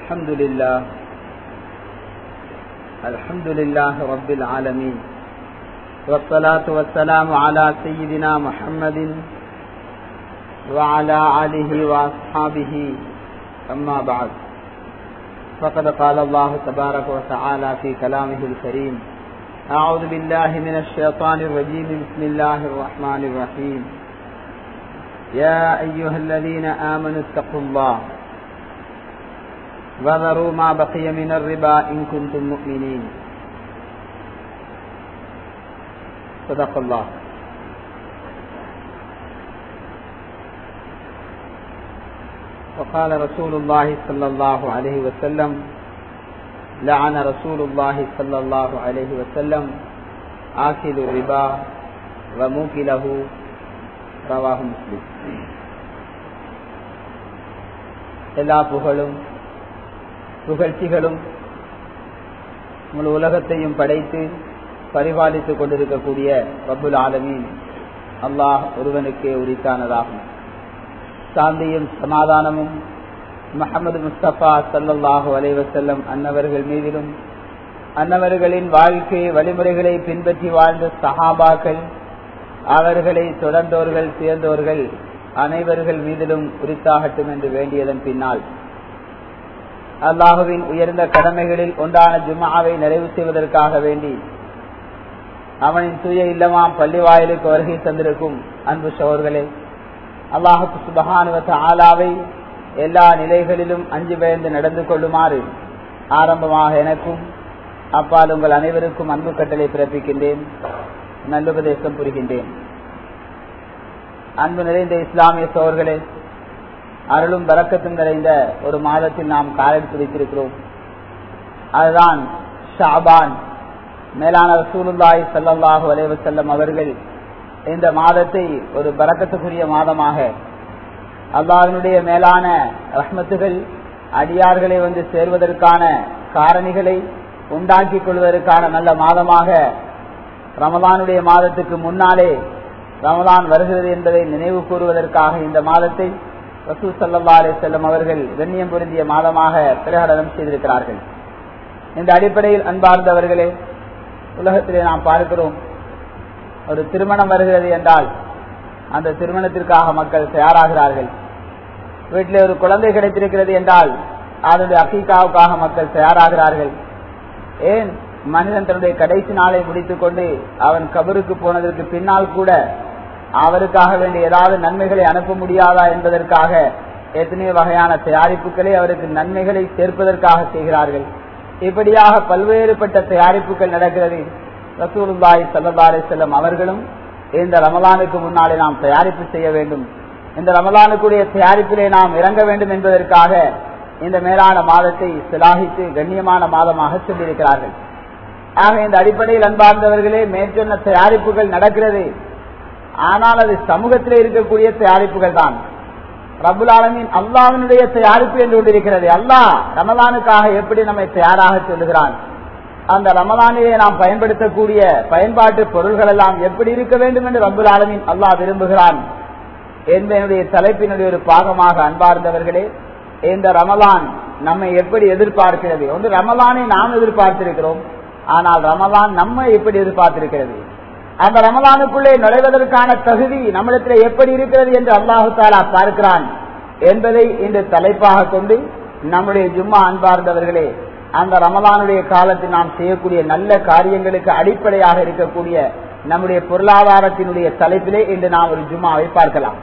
الحمد لله الحمد لله رب العالمين والصلاة والسلام على سيدنا محمد وعلى آله وأصحابه أما بعد فقد قال الله تبارك وتعالى في كلامه الكريم أعوذ بالله من الشيطان الرجيم بسم الله الرحمن الرحيم يا أيها الذين آمنوا اتقوا الله وذروا ما بقي من الربا إن كنتم مؤمنين صدق الله وقال رسول الله صلى الله عليه وسلم لعن رسول الله صلى الله عليه وسلم آكل الربا وموكله رواه مسلم எல்லா புகழும் புகழ்ச்சிகளும் முழு உலகத்தையும் படைத்து பரிபாலித்துக் கொண்டிருக்கக்கூடிய ரபுல் ஆலமீன் அல்லாஹ் ஒருவனுக்கே உரித்தானதாகும் சாந்தியும் சமாதானமும் முகமது முஸ்தபா சல்லாஹு அலைவசல்லம் அன்னவர்கள் மீதிலும் அன்னவர்களின் வாழ்க்கை வழிமுறைகளை பின்பற்றி வாழ்ந்த சஹாபாக்கள் அவர்களை தொடர்ந்தோர்கள் சேர்ந்தோர்கள் அனைவர்கள் மீதிலும் குறித்தாகட்டும் என்று வேண்டியதன் பின்னால் அல்லாஹுவின் உயர்ந்த கடமைகளில் ஒன்றான ஜுமாவை நிறைவு செய்வதற்காக வேண்டி அவனின் தூய இல்லமாம் பள்ளி வாயிலுக்கு வருகை தந்திருக்கும் அன்பு சோர்களே அல்லாஹுக்கு சுபகானுவத்த ஆலாவை எல்லா நிலைகளிலும் அஞ்சு பயந்து நடந்து கொள்ளுமாறு ஆரம்பமாக எனக்கும் அப்பால் உங்கள் அனைவருக்கும் அன்பு கட்டளை பிறப்பிக்கின்றேன் நல்லுபதேசம் புரிகின்றேன் அன்பு நிறைந்த இஸ்லாமிய சோர்களே அருளும் பறக்கத்தும் நிறைந்த ஒரு மாதத்தில் நாம் காலடி பிடித்திருக்கிறோம் அதுதான் ஷாபான் மேலான ரசூலுல்லாய் சல்லாஹூ அலைவசல்லம் அவர்கள் இந்த மாதத்தை ஒரு பறக்கத்துக்குரிய மாதமாக அல்லாஹனுடைய மேலான ரஹ்மத்துகள் அடியார்களை வந்து சேர்வதற்கான காரணிகளை உண்டாக்கி கொள்வதற்கான நல்ல மாதமாக ரமதானுடைய மாதத்துக்கு முன்னாலே ரமதான் வருகிறது என்பதை நினைவு கூறுவதற்காக இந்த மாதத்தை ரசூ சல்லா அலி செல்லம் அவர்கள் கண்ணியம் பொருந்திய மாதமாக பிரகடனம் செய்திருக்கிறார்கள் இந்த அடிப்படையில் அன்பார்ந்தவர்களே உலகத்திலே நாம் பார்க்கிறோம் ஒரு திருமணம் வருகிறது என்றால் அந்த திருமணத்திற்காக மக்கள் தயாராகிறார்கள் வீட்டில் ஒரு குழந்தை கிடைத்திருக்கிறது என்றால் அதனுடைய அக்கீக்காவுக்காக மக்கள் தயாராகிறார்கள் ஏன் மனிதன் தன்னுடைய கடைசி நாளை முடித்துக் கொண்டு அவன் கபருக்கு போனதற்கு பின்னால் கூட அவருக்காக வேண்டிய ஏதாவது நன்மைகளை அனுப்ப முடியாதா என்பதற்காக எத்தனையோ வகையான தயாரிப்புகளை அவருக்கு நன்மைகளை சேர்ப்பதற்காக செய்கிறார்கள் இப்படியாக பல்வேறுபட்ட தயாரிப்புகள் நடக்கிறது ரசூலுல்லாய் சல்லா செல்லம் அவர்களும் இந்த ரமலானுக்கு முன்னாலே நாம் தயாரிப்பு செய்ய வேண்டும் இந்த ரமலானுக்குரிய தயாரிப்பிலே நாம் இறங்க வேண்டும் என்பதற்காக இந்த மேலான மாதத்தை சிலாகித்து கண்ணியமான மாதமாக சொல்லியிருக்கிறார்கள் ஆக இந்த அடிப்படையில் அன்பார்ந்தவர்களே மேற்சொன்ன தயாரிப்புகள் நடக்கிறது ஆனால் அது சமூகத்தில் இருக்கக்கூடிய தயாரிப்புகள் தான் ரபுல் ஆலமின் அல்லாவினுடைய தயாரிப்பு என்று கொண்டிருக்கிறது அல்லாஹ் ரமலானுக்காக எப்படி நம்மை தயாராக சொல்லுகிறான் அந்த ரமலானிலே நாம் பயன்படுத்தக்கூடிய பயன்பாட்டு பொருள்கள் எல்லாம் எப்படி இருக்க வேண்டும் என்று ரபுல் ஆலமின் அல்லாஹ் விரும்புகிறான் என்பதனுடைய தலைப்பினுடைய ஒரு பாகமாக அன்பார்ந்தவர்களே இந்த ரமலான் நம்மை எப்படி எதிர்பார்க்கிறது ஒன்று ரமலானை நாம் எதிர்பார்த்திருக்கிறோம் ஆனால் ரமலான் நம்ம எப்படி எதிர்பார்த்திருக்கிறது அந்த ரமலானுக்குள்ளே நுழைவதற்கான தகுதி நம்மிடத்தில் எப்படி இருக்கிறது என்று அல்லாஹு தாலா பார்க்கிறான் என்பதை இந்த தலைப்பாக கொண்டு நம்முடைய ஜும்மா அன்பார்ந்தவர்களே அந்த ரமலானுடைய காலத்தில் நாம் செய்யக்கூடிய நல்ல காரியங்களுக்கு அடிப்படையாக இருக்கக்கூடிய நம்முடைய பொருளாதாரத்தினுடைய தலைப்பிலே இன்று நாம் ஒரு ஜும்மாவை பார்க்கலாம்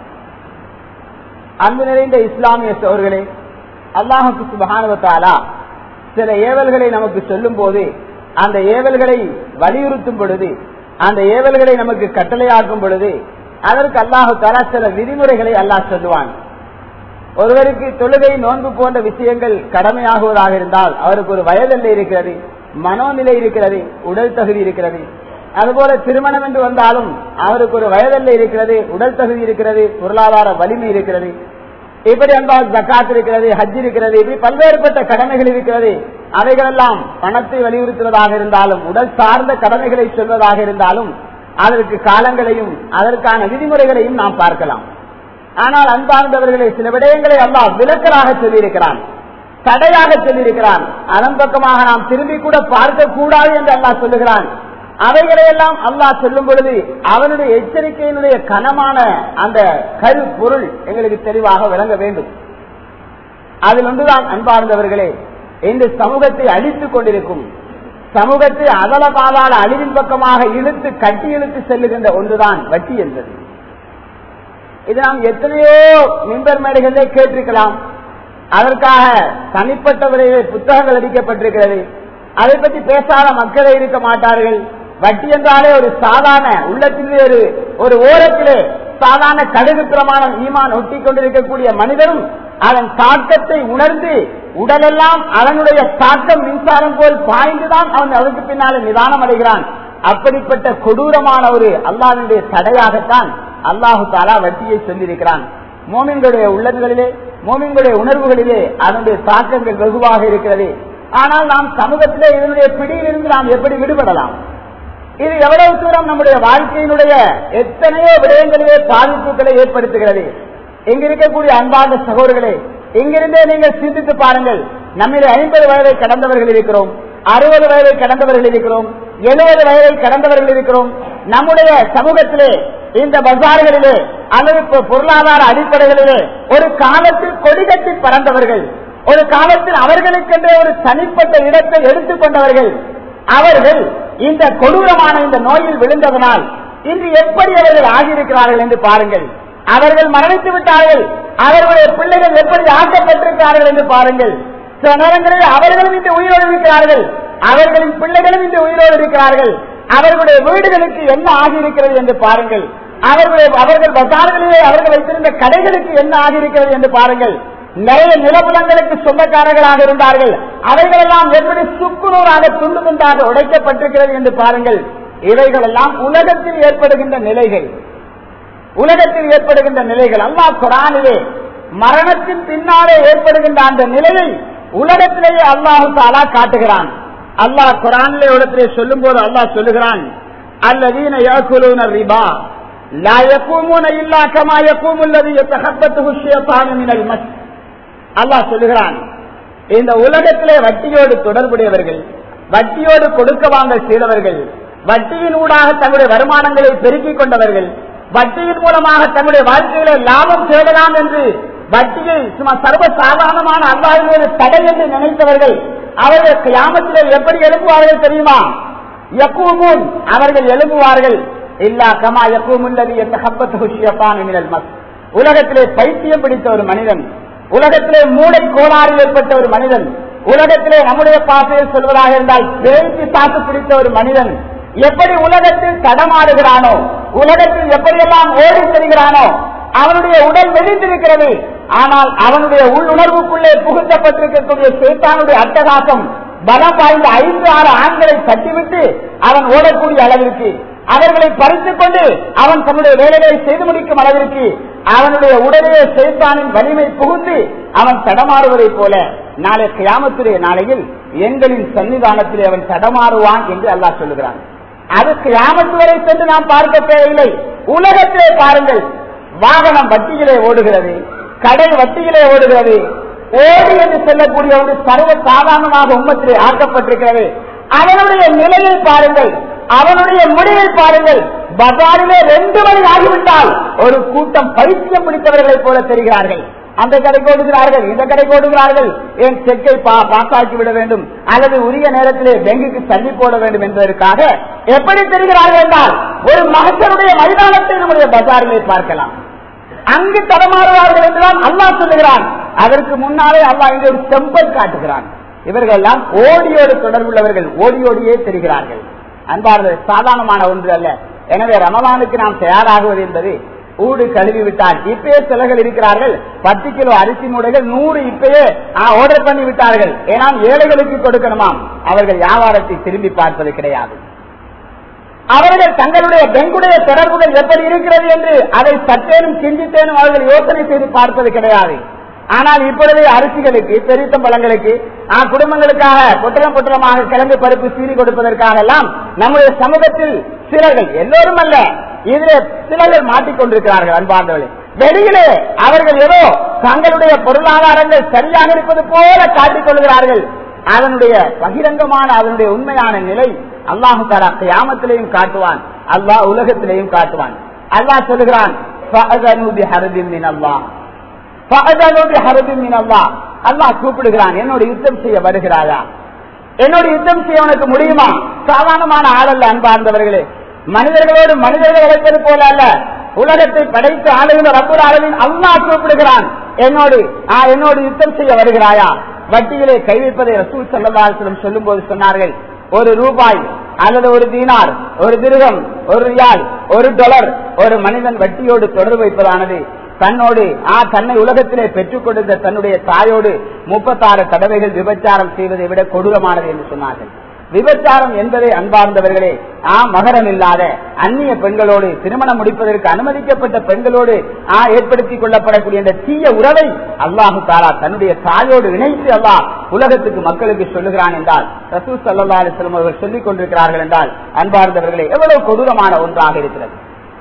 அன்பு நிறைந்த இஸ்லாமிய சோர்களே அல்லாஹுக்கு சுபகானுவத்தாலா சில ஏவல்களை நமக்கு சொல்லும் போது அந்த ஏவல்களை வலியுறுத்தும் பொழுது அந்த ஏவல்களை நமக்கு கட்டளையாக்கும் பொழுது அதற்கு அல்லாஹு தலா சில விதிமுறைகளை அல்லாஹ் சொல்லுவான் ஒருவருக்கு தொழுகை நோன்பு போன்ற விஷயங்கள் கடமையாகுவதாக இருந்தால் அவருக்கு ஒரு வயதெல்லை இருக்கிறது மனோநிலை இருக்கிறது உடல் தகுதி இருக்கிறது அதுபோல திருமணம் என்று வந்தாலும் அவருக்கு ஒரு வயதெல்லை இருக்கிறது உடல் தகுதி இருக்கிறது பொருளாதார வலிமை இருக்கிறது இப்படி அன்பால் ஜக்காத் இருக்கிறது ஹஜ் இருக்கிறது இப்படி பல்வேறுபட்ட கடமைகள் இருக்கிறது அவைகளெல்லாம் பணத்தை வலியுறுத்துவதாக இருந்தாலும் உடல் சார்ந்த கடமைகளை சொல்வதாக இருந்தாலும் அதற்கு காலங்களையும் அதற்கான விதிமுறைகளையும் நாம் பார்க்கலாம் ஆனால் அன்பார்ந்தவர்களை சில விடயங்களை அல்லாஹ் விளக்கலாக சொல்லியிருக்கிறான் தடையாக சொல்லியிருக்கிறான் அதன் பக்கமாக நாம் திரும்பி கூட பார்க்க கூடாது என்று அல்லாஹ் சொல்லுகிறான் அவைகளையெல்லாம் அல்லாஹ் சொல்லும் பொழுது அவனுடைய எச்சரிக்கையினுடைய கனமான அந்த கரு பொருள் எங்களுக்கு தெளிவாக விளங்க வேண்டும் அதில் ஒன்றுதான் அன்பார்ந்தவர்களே இந்த சமூகத்தை அழித்துக் கொண்டிருக்கும் சமூகத்தை அதல பாதாள அழிவின் பக்கமாக இழுத்து கட்டி இழுத்து செல்லுகின்ற ஒன்றுதான் வட்டி என்பது இது நாம் எத்தனையோ மின்பர் மேடைகளிலே கேட்டிருக்கலாம் அதற்காக தனிப்பட்ட முறையில் புத்தகங்கள் அளிக்கப்பட்டிருக்கிறது அதை பற்றி பேசாத மக்களே இருக்க மாட்டார்கள் வட்டி என்றாலே ஒரு சாதாரண உள்ளத்திலே ஒரு ஒரு ஓரத்திலே சாதாரண கடுகு பிரமாணம் ஈமான் ஒட்டி கொண்டிருக்கக்கூடிய மனிதரும் அதன் தாக்கத்தை உணர்ந்து உடலெல்லாம் அவனுடைய தாக்கம் மின்சாரம் போல் பாய்ந்துதான் அவன் அதற்கு பின்னாலே நிதானம் அடைகிறான் அப்படிப்பட்ட கொடூரமான ஒரு அல்லாஹனுடைய தடையாகத்தான் அல்லாஹு தாலா வட்டியை சொல்லியிருக்கிறான் மோமின்களுடைய உள்ளங்களிலே மோமின்களுடைய உணர்வுகளிலே அதனுடைய தாக்கங்கள் வெகுவாக இருக்கிறது ஆனால் நாம் சமூகத்திலே இதனுடைய பிடியிலிருந்து நாம் எப்படி விடுபடலாம் இது எவ்வளவு தூரம் நம்முடைய வாழ்க்கையினுடைய எத்தனையோ விடயங்களிலே பாதிப்புகளை ஏற்படுத்துகிறது இங்க இருக்கக்கூடிய அன்பார்ந்த சகோதரர்களே இங்கிருந்தே நீங்கள் சிந்தித்து பாருங்கள் நம்மிலே ஐம்பது வயதை கடந்தவர்கள் இருக்கிறோம் அறுபது வயதை கடந்தவர்கள் இருக்கிறோம் எழுபது வயதை கடந்தவர்கள் இருக்கிறோம் நம்முடைய சமூகத்திலே இந்த பஜார்களிலே அல்லது பொருளாதார அடிப்படைகளிலே ஒரு காலத்தில் கொடிகட்டி பறந்தவர்கள் ஒரு காலத்தில் அவர்களுக்கென்றே ஒரு தனிப்பட்ட இடத்தை எடுத்துக் கொண்டவர்கள் அவர்கள் இந்த கொடூரமான இந்த நோயில் விழுந்ததனால் இன்று எப்படி அவர்கள் ஆகியிருக்கிறார்கள் என்று பாருங்கள் அவர்கள் மரணித்து விட்டார்கள் அவர்களுடைய பிள்ளைகள் எப்படி ஆக்கப்பட்டிருக்கிறார்கள் என்று பாருங்கள் சில நேரங்களில் அவர்களும் இந்த உயிரோடு இருக்கிறார்கள் அவர்களின் பிள்ளைகளும் இந்த உயிரோடு இருக்கிறார்கள் அவர்களுடைய வீடுகளுக்கு என்ன ஆகியிருக்கிறது என்று பாருங்கள் அவர்களுடைய அவர்கள் பசார்களிலே அவர்கள் வைத்திருந்த கடைகளுக்கு என்ன ஆகியிருக்கிறது என்று பாருங்கள் நிறைய நிலபுலங்களுக்கு சொந்தக்காரர்களாக இருந்தார்கள் அவைகளெல்லாம் எப்படி சுக்குநூறாக துண்டு துண்டாக உடைக்கப்பட்டிருக்கிறது என்று பாருங்கள் இவைகள் எல்லாம் உலகத்தில் ஏற்படுகின்ற நிலைகள் உலகத்தில் ஏற்படுகின்ற நிலைகள் அல்லாஹ் குரானிலே மரணத்தின் பின்னாலே ஏற்படுகின்ற அந்த நிலையை உலகத்திலேயே அல்லாஹு தாலா காட்டுகிறான் அல்லாஹ் குரானிலே உலகத்திலே சொல்லும் போது அல்லாஹ் சொல்லுகிறான் அல்லதீன யாக்குலூன ரிபா லா யகூமுன இல்லா கமா யகூமு அல்லதி யதஹப்பத்துஹு ஷைத்தானு மினல் மஸ் அல்லாஹ் சொல்லுகிறான் இந்த உலகத்திலே வட்டியோடு தொடர்புடையவர்கள் வட்டியோடு கொடுக்க வாங்கல் செய்தவர்கள் வட்டியின் ஊடாக தங்களுடைய வருமானங்களை பெருக்கிக் கொண்டவர்கள் வட்டியின் மூலமாக தங்களுடைய வாழ்க்கையில லாபம் தேடலாம் என்று வட்டியை சும்மா சர்வ சாதாரணமான அல்லாஹின் தடை என்று நினைத்தவர்கள் அவர்கள் கியாமத்திலே எப்படி எழுப்புவார்கள் தெரியுமா யக்கூமுன் அவர்கள் எழுப்புவார்கள் இல்லா கமா யக்கூமுல்லதி என்ற ஹப்பத்து மஸ் உலகத்திலே பைத்தியம் பிடித்த ஒரு மனிதன் உலகத்திலே மூளை கோளாறு ஏற்பட்ட ஒரு மனிதன் உலகத்திலே நம்முடைய பாசையில் சொல்வதாக இருந்தால் பேசி தாக்கு பிடித்த ஒரு மனிதன் எப்படி உலகத்தில் தடமாடுகிறானோ உலகத்தில் எப்படியெல்லாம் ஓடி செல்கிறானோ அவனுடைய உடல் வெளிந்திருக்கிறது ஆனால் அவனுடைய உள்ளுணர்வுக்குள்ளே புகுத்தப்பட்டிருக்கக்கூடிய சேத்தானுடைய அட்டகாசம் பலம் வாய்ந்த ஐந்து ஆறு ஆண்களை தட்டிவிட்டு அவன் ஓடக்கூடிய அளவிற்கு அவர்களை பறித்துக் கொண்டு அவன் தன்னுடைய வேலைகளை செய்து முடிக்கும் அளவிற்கு அவனுடைய உடலே சேத்தானின் வலிமை புகுந்து அவன் தடமாறுவதைப் போல நாளை கியாமத்துடைய நாளையில் எங்களின் சன்னிதானத்திலே அவன் தடமாறுவான் என்று அல்லாஹ் சொல்லுகிறான் அது கியாமத்து வரை சென்று நாம் பார்க்க தேவையில்லை உலகத்திலே பாருங்கள் வாகனம் வட்டியிலே ஓடுகிறது கடை வட்டியிலே ஓடுகிறது ஓடி என்று சொல்லக்கூடிய ஒன்று சர்வ சாதாரணமாக உம்மத்திலே ஆக்கப்பட்டிருக்கிறது அவனுடைய நிலையை பாருங்கள் அவனுடைய முடிவை பாருங்கள் பஜாரிலே ரெண்டு மணி ஆகிவிட்டால் ஒரு கூட்டம் பைத்தியம் பிடித்தவர்களைப் போல தெரிகிறார்கள் அந்த கடைக்கு ஓடுகிறார்கள் இந்த கடைக்கு ஓடுகிறார்கள் என் செக்கை பாசாக்கி விட வேண்டும் அல்லது உரிய நேரத்திலே பெங்குக்கு தள்ளி போட வேண்டும் என்பதற்காக எப்படி தெரிகிறார்கள் என்றால் ஒரு மகசனுடைய மைதானத்தை நம்முடைய பஜாரிலே பார்க்கலாம் அங்கு தடமாறுவார்கள் என்றுதான் அல்லாஹ் சொல்லுகிறான் அதற்கு முன்னாலே அல்லாஹ் இங்கே ஒரு செம்பல் காட்டுகிறான் இவர்கள் எல்லாம் ஓடியோடு தொடர்புள்ளவர்கள் ஓடியோடியே தெரிகிறார்கள் அன்பார்ந்த சாதாரணமான ஒன்று அல்ல எனவே ரமலானுக்கு நாம் தயாராகுவது என்பது ஊடு கழுவி விட்டால் இப்பயே சிலர்கள் இருக்கிறார்கள் பத்து கிலோ அரிசி மூடைகள் நூறு இப்பயே ஆர்டர் பண்ணி விட்டார்கள் ஏன்னா ஏழைகளுக்கு கொடுக்கணுமாம் அவர்கள் வியாபாரத்தை திரும்பி பார்ப்பது கிடையாது அவர்கள் தங்களுடைய பெங்குடைய தொடர்புகள் எப்படி இருக்கிறது என்று அதை சற்றேனும் சிந்தித்தேனும் அவர்கள் யோசனை செய்து பார்ப்பது கிடையாது ஆனால் இப்பொழுது அரிசிகளுக்கு பெருத்தம்பழங்களுக்கு குடும்பங்களுக்காக பொட்டலம் பொட்டலமாக கிழங்கு பருப்பு சீனி கொடுப்பதற்காக எல்லாம் நம்முடைய சமூகத்தில் சிலர்கள் எல்லோரும் அல்ல இதில் சிலர்கள் மாட்டிக்கொண்டிருக்கிறார்கள் அன்பார்ந்தவர்கள் வெளியிலே அவர்கள் ஏதோ தங்களுடைய பொருளாதாரங்கள் சரியாக இருப்பது போல காட்டிக் கொள்கிறார்கள் அதனுடைய பகிரங்கமான அதனுடைய உண்மையான நிலை அல்லாஹு தாலா கியாமத்திலையும் காட்டுவான் அல்லாஹ் உலகத்திலேயும் காட்டுவான் அல்லாஹ் சொல்லுகிறான் "ஃபஅதனு பிஹர்பின் மினல்லாஹ்." ஃபஅதனு பிஹர்பின் மினல்லாஹ். அல்லாஹ் கூப்பிடுகிறான் என்னோட யுத்தம் செய்ய வருகிறாயா என்னோட யுத்தம் செய்ய உனக்கு முடியுமா சாதாரணமான ஆளல்ல அன்பார்ந்தவர்களே மனிதர்களோடு மனிதர்கள் அழைப்பது போல அல்ல உலகத்தை படைத்து ஆளுகிற ரப்பூர் அளவின் அல்லாஹ் கூப்பிடுகிறான் என்னோடு ஆ, என்னோடு யுத்தம் செய்ய வருகிறாயா வட்டியிலே கை வைப்பதை ரசூல் சல்லல்லாஹுலம் சொல்லும் போது சொன்னார்கள் ஒரு ரூபாய் அல்லது ஒரு தீனார் ஒரு திருகம் ஒரு ரியால் ஒரு டாலர் ஒரு மனிதன் வட்டியோடு தொடர்பு வைப்பதானது தன்னோடு ஆ தன்னை உலகத்திலே பெற்றுக் கொடுத்த தன்னுடைய தாயோடு முப்பத்தாறு தடவைகள் விபச்சாரம் செய்வதை விட கொடூரமானது என்று சொன்னார்கள் விபச்சாரம் என்பதை அன்பார்ந்தவர்களே ஆ மகரம் இல்லாத அந்நிய பெண்களோடு திருமணம் முடிப்பதற்கு அனுமதிக்கப்பட்ட பெண்களோடு ஆ ஏற்படுத்திக் கொள்ளப்படக்கூடிய இந்த தீய உறவை அல்லாஹு தாலா தன்னுடைய தாயோடு இணைத்து அல்லாஹ் உலகத்துக்கு மக்களுக்கு சொல்லுகிறான் என்றால் ரசூ சல்லா அலிஸ்லம் அவர்கள் சொல்லிக் கொண்டிருக்கிறார்கள் என்றால் அன்பார்ந்தவர்களே எவ்வளவு கொடூரமான ஒன்றாக இருக்கிறது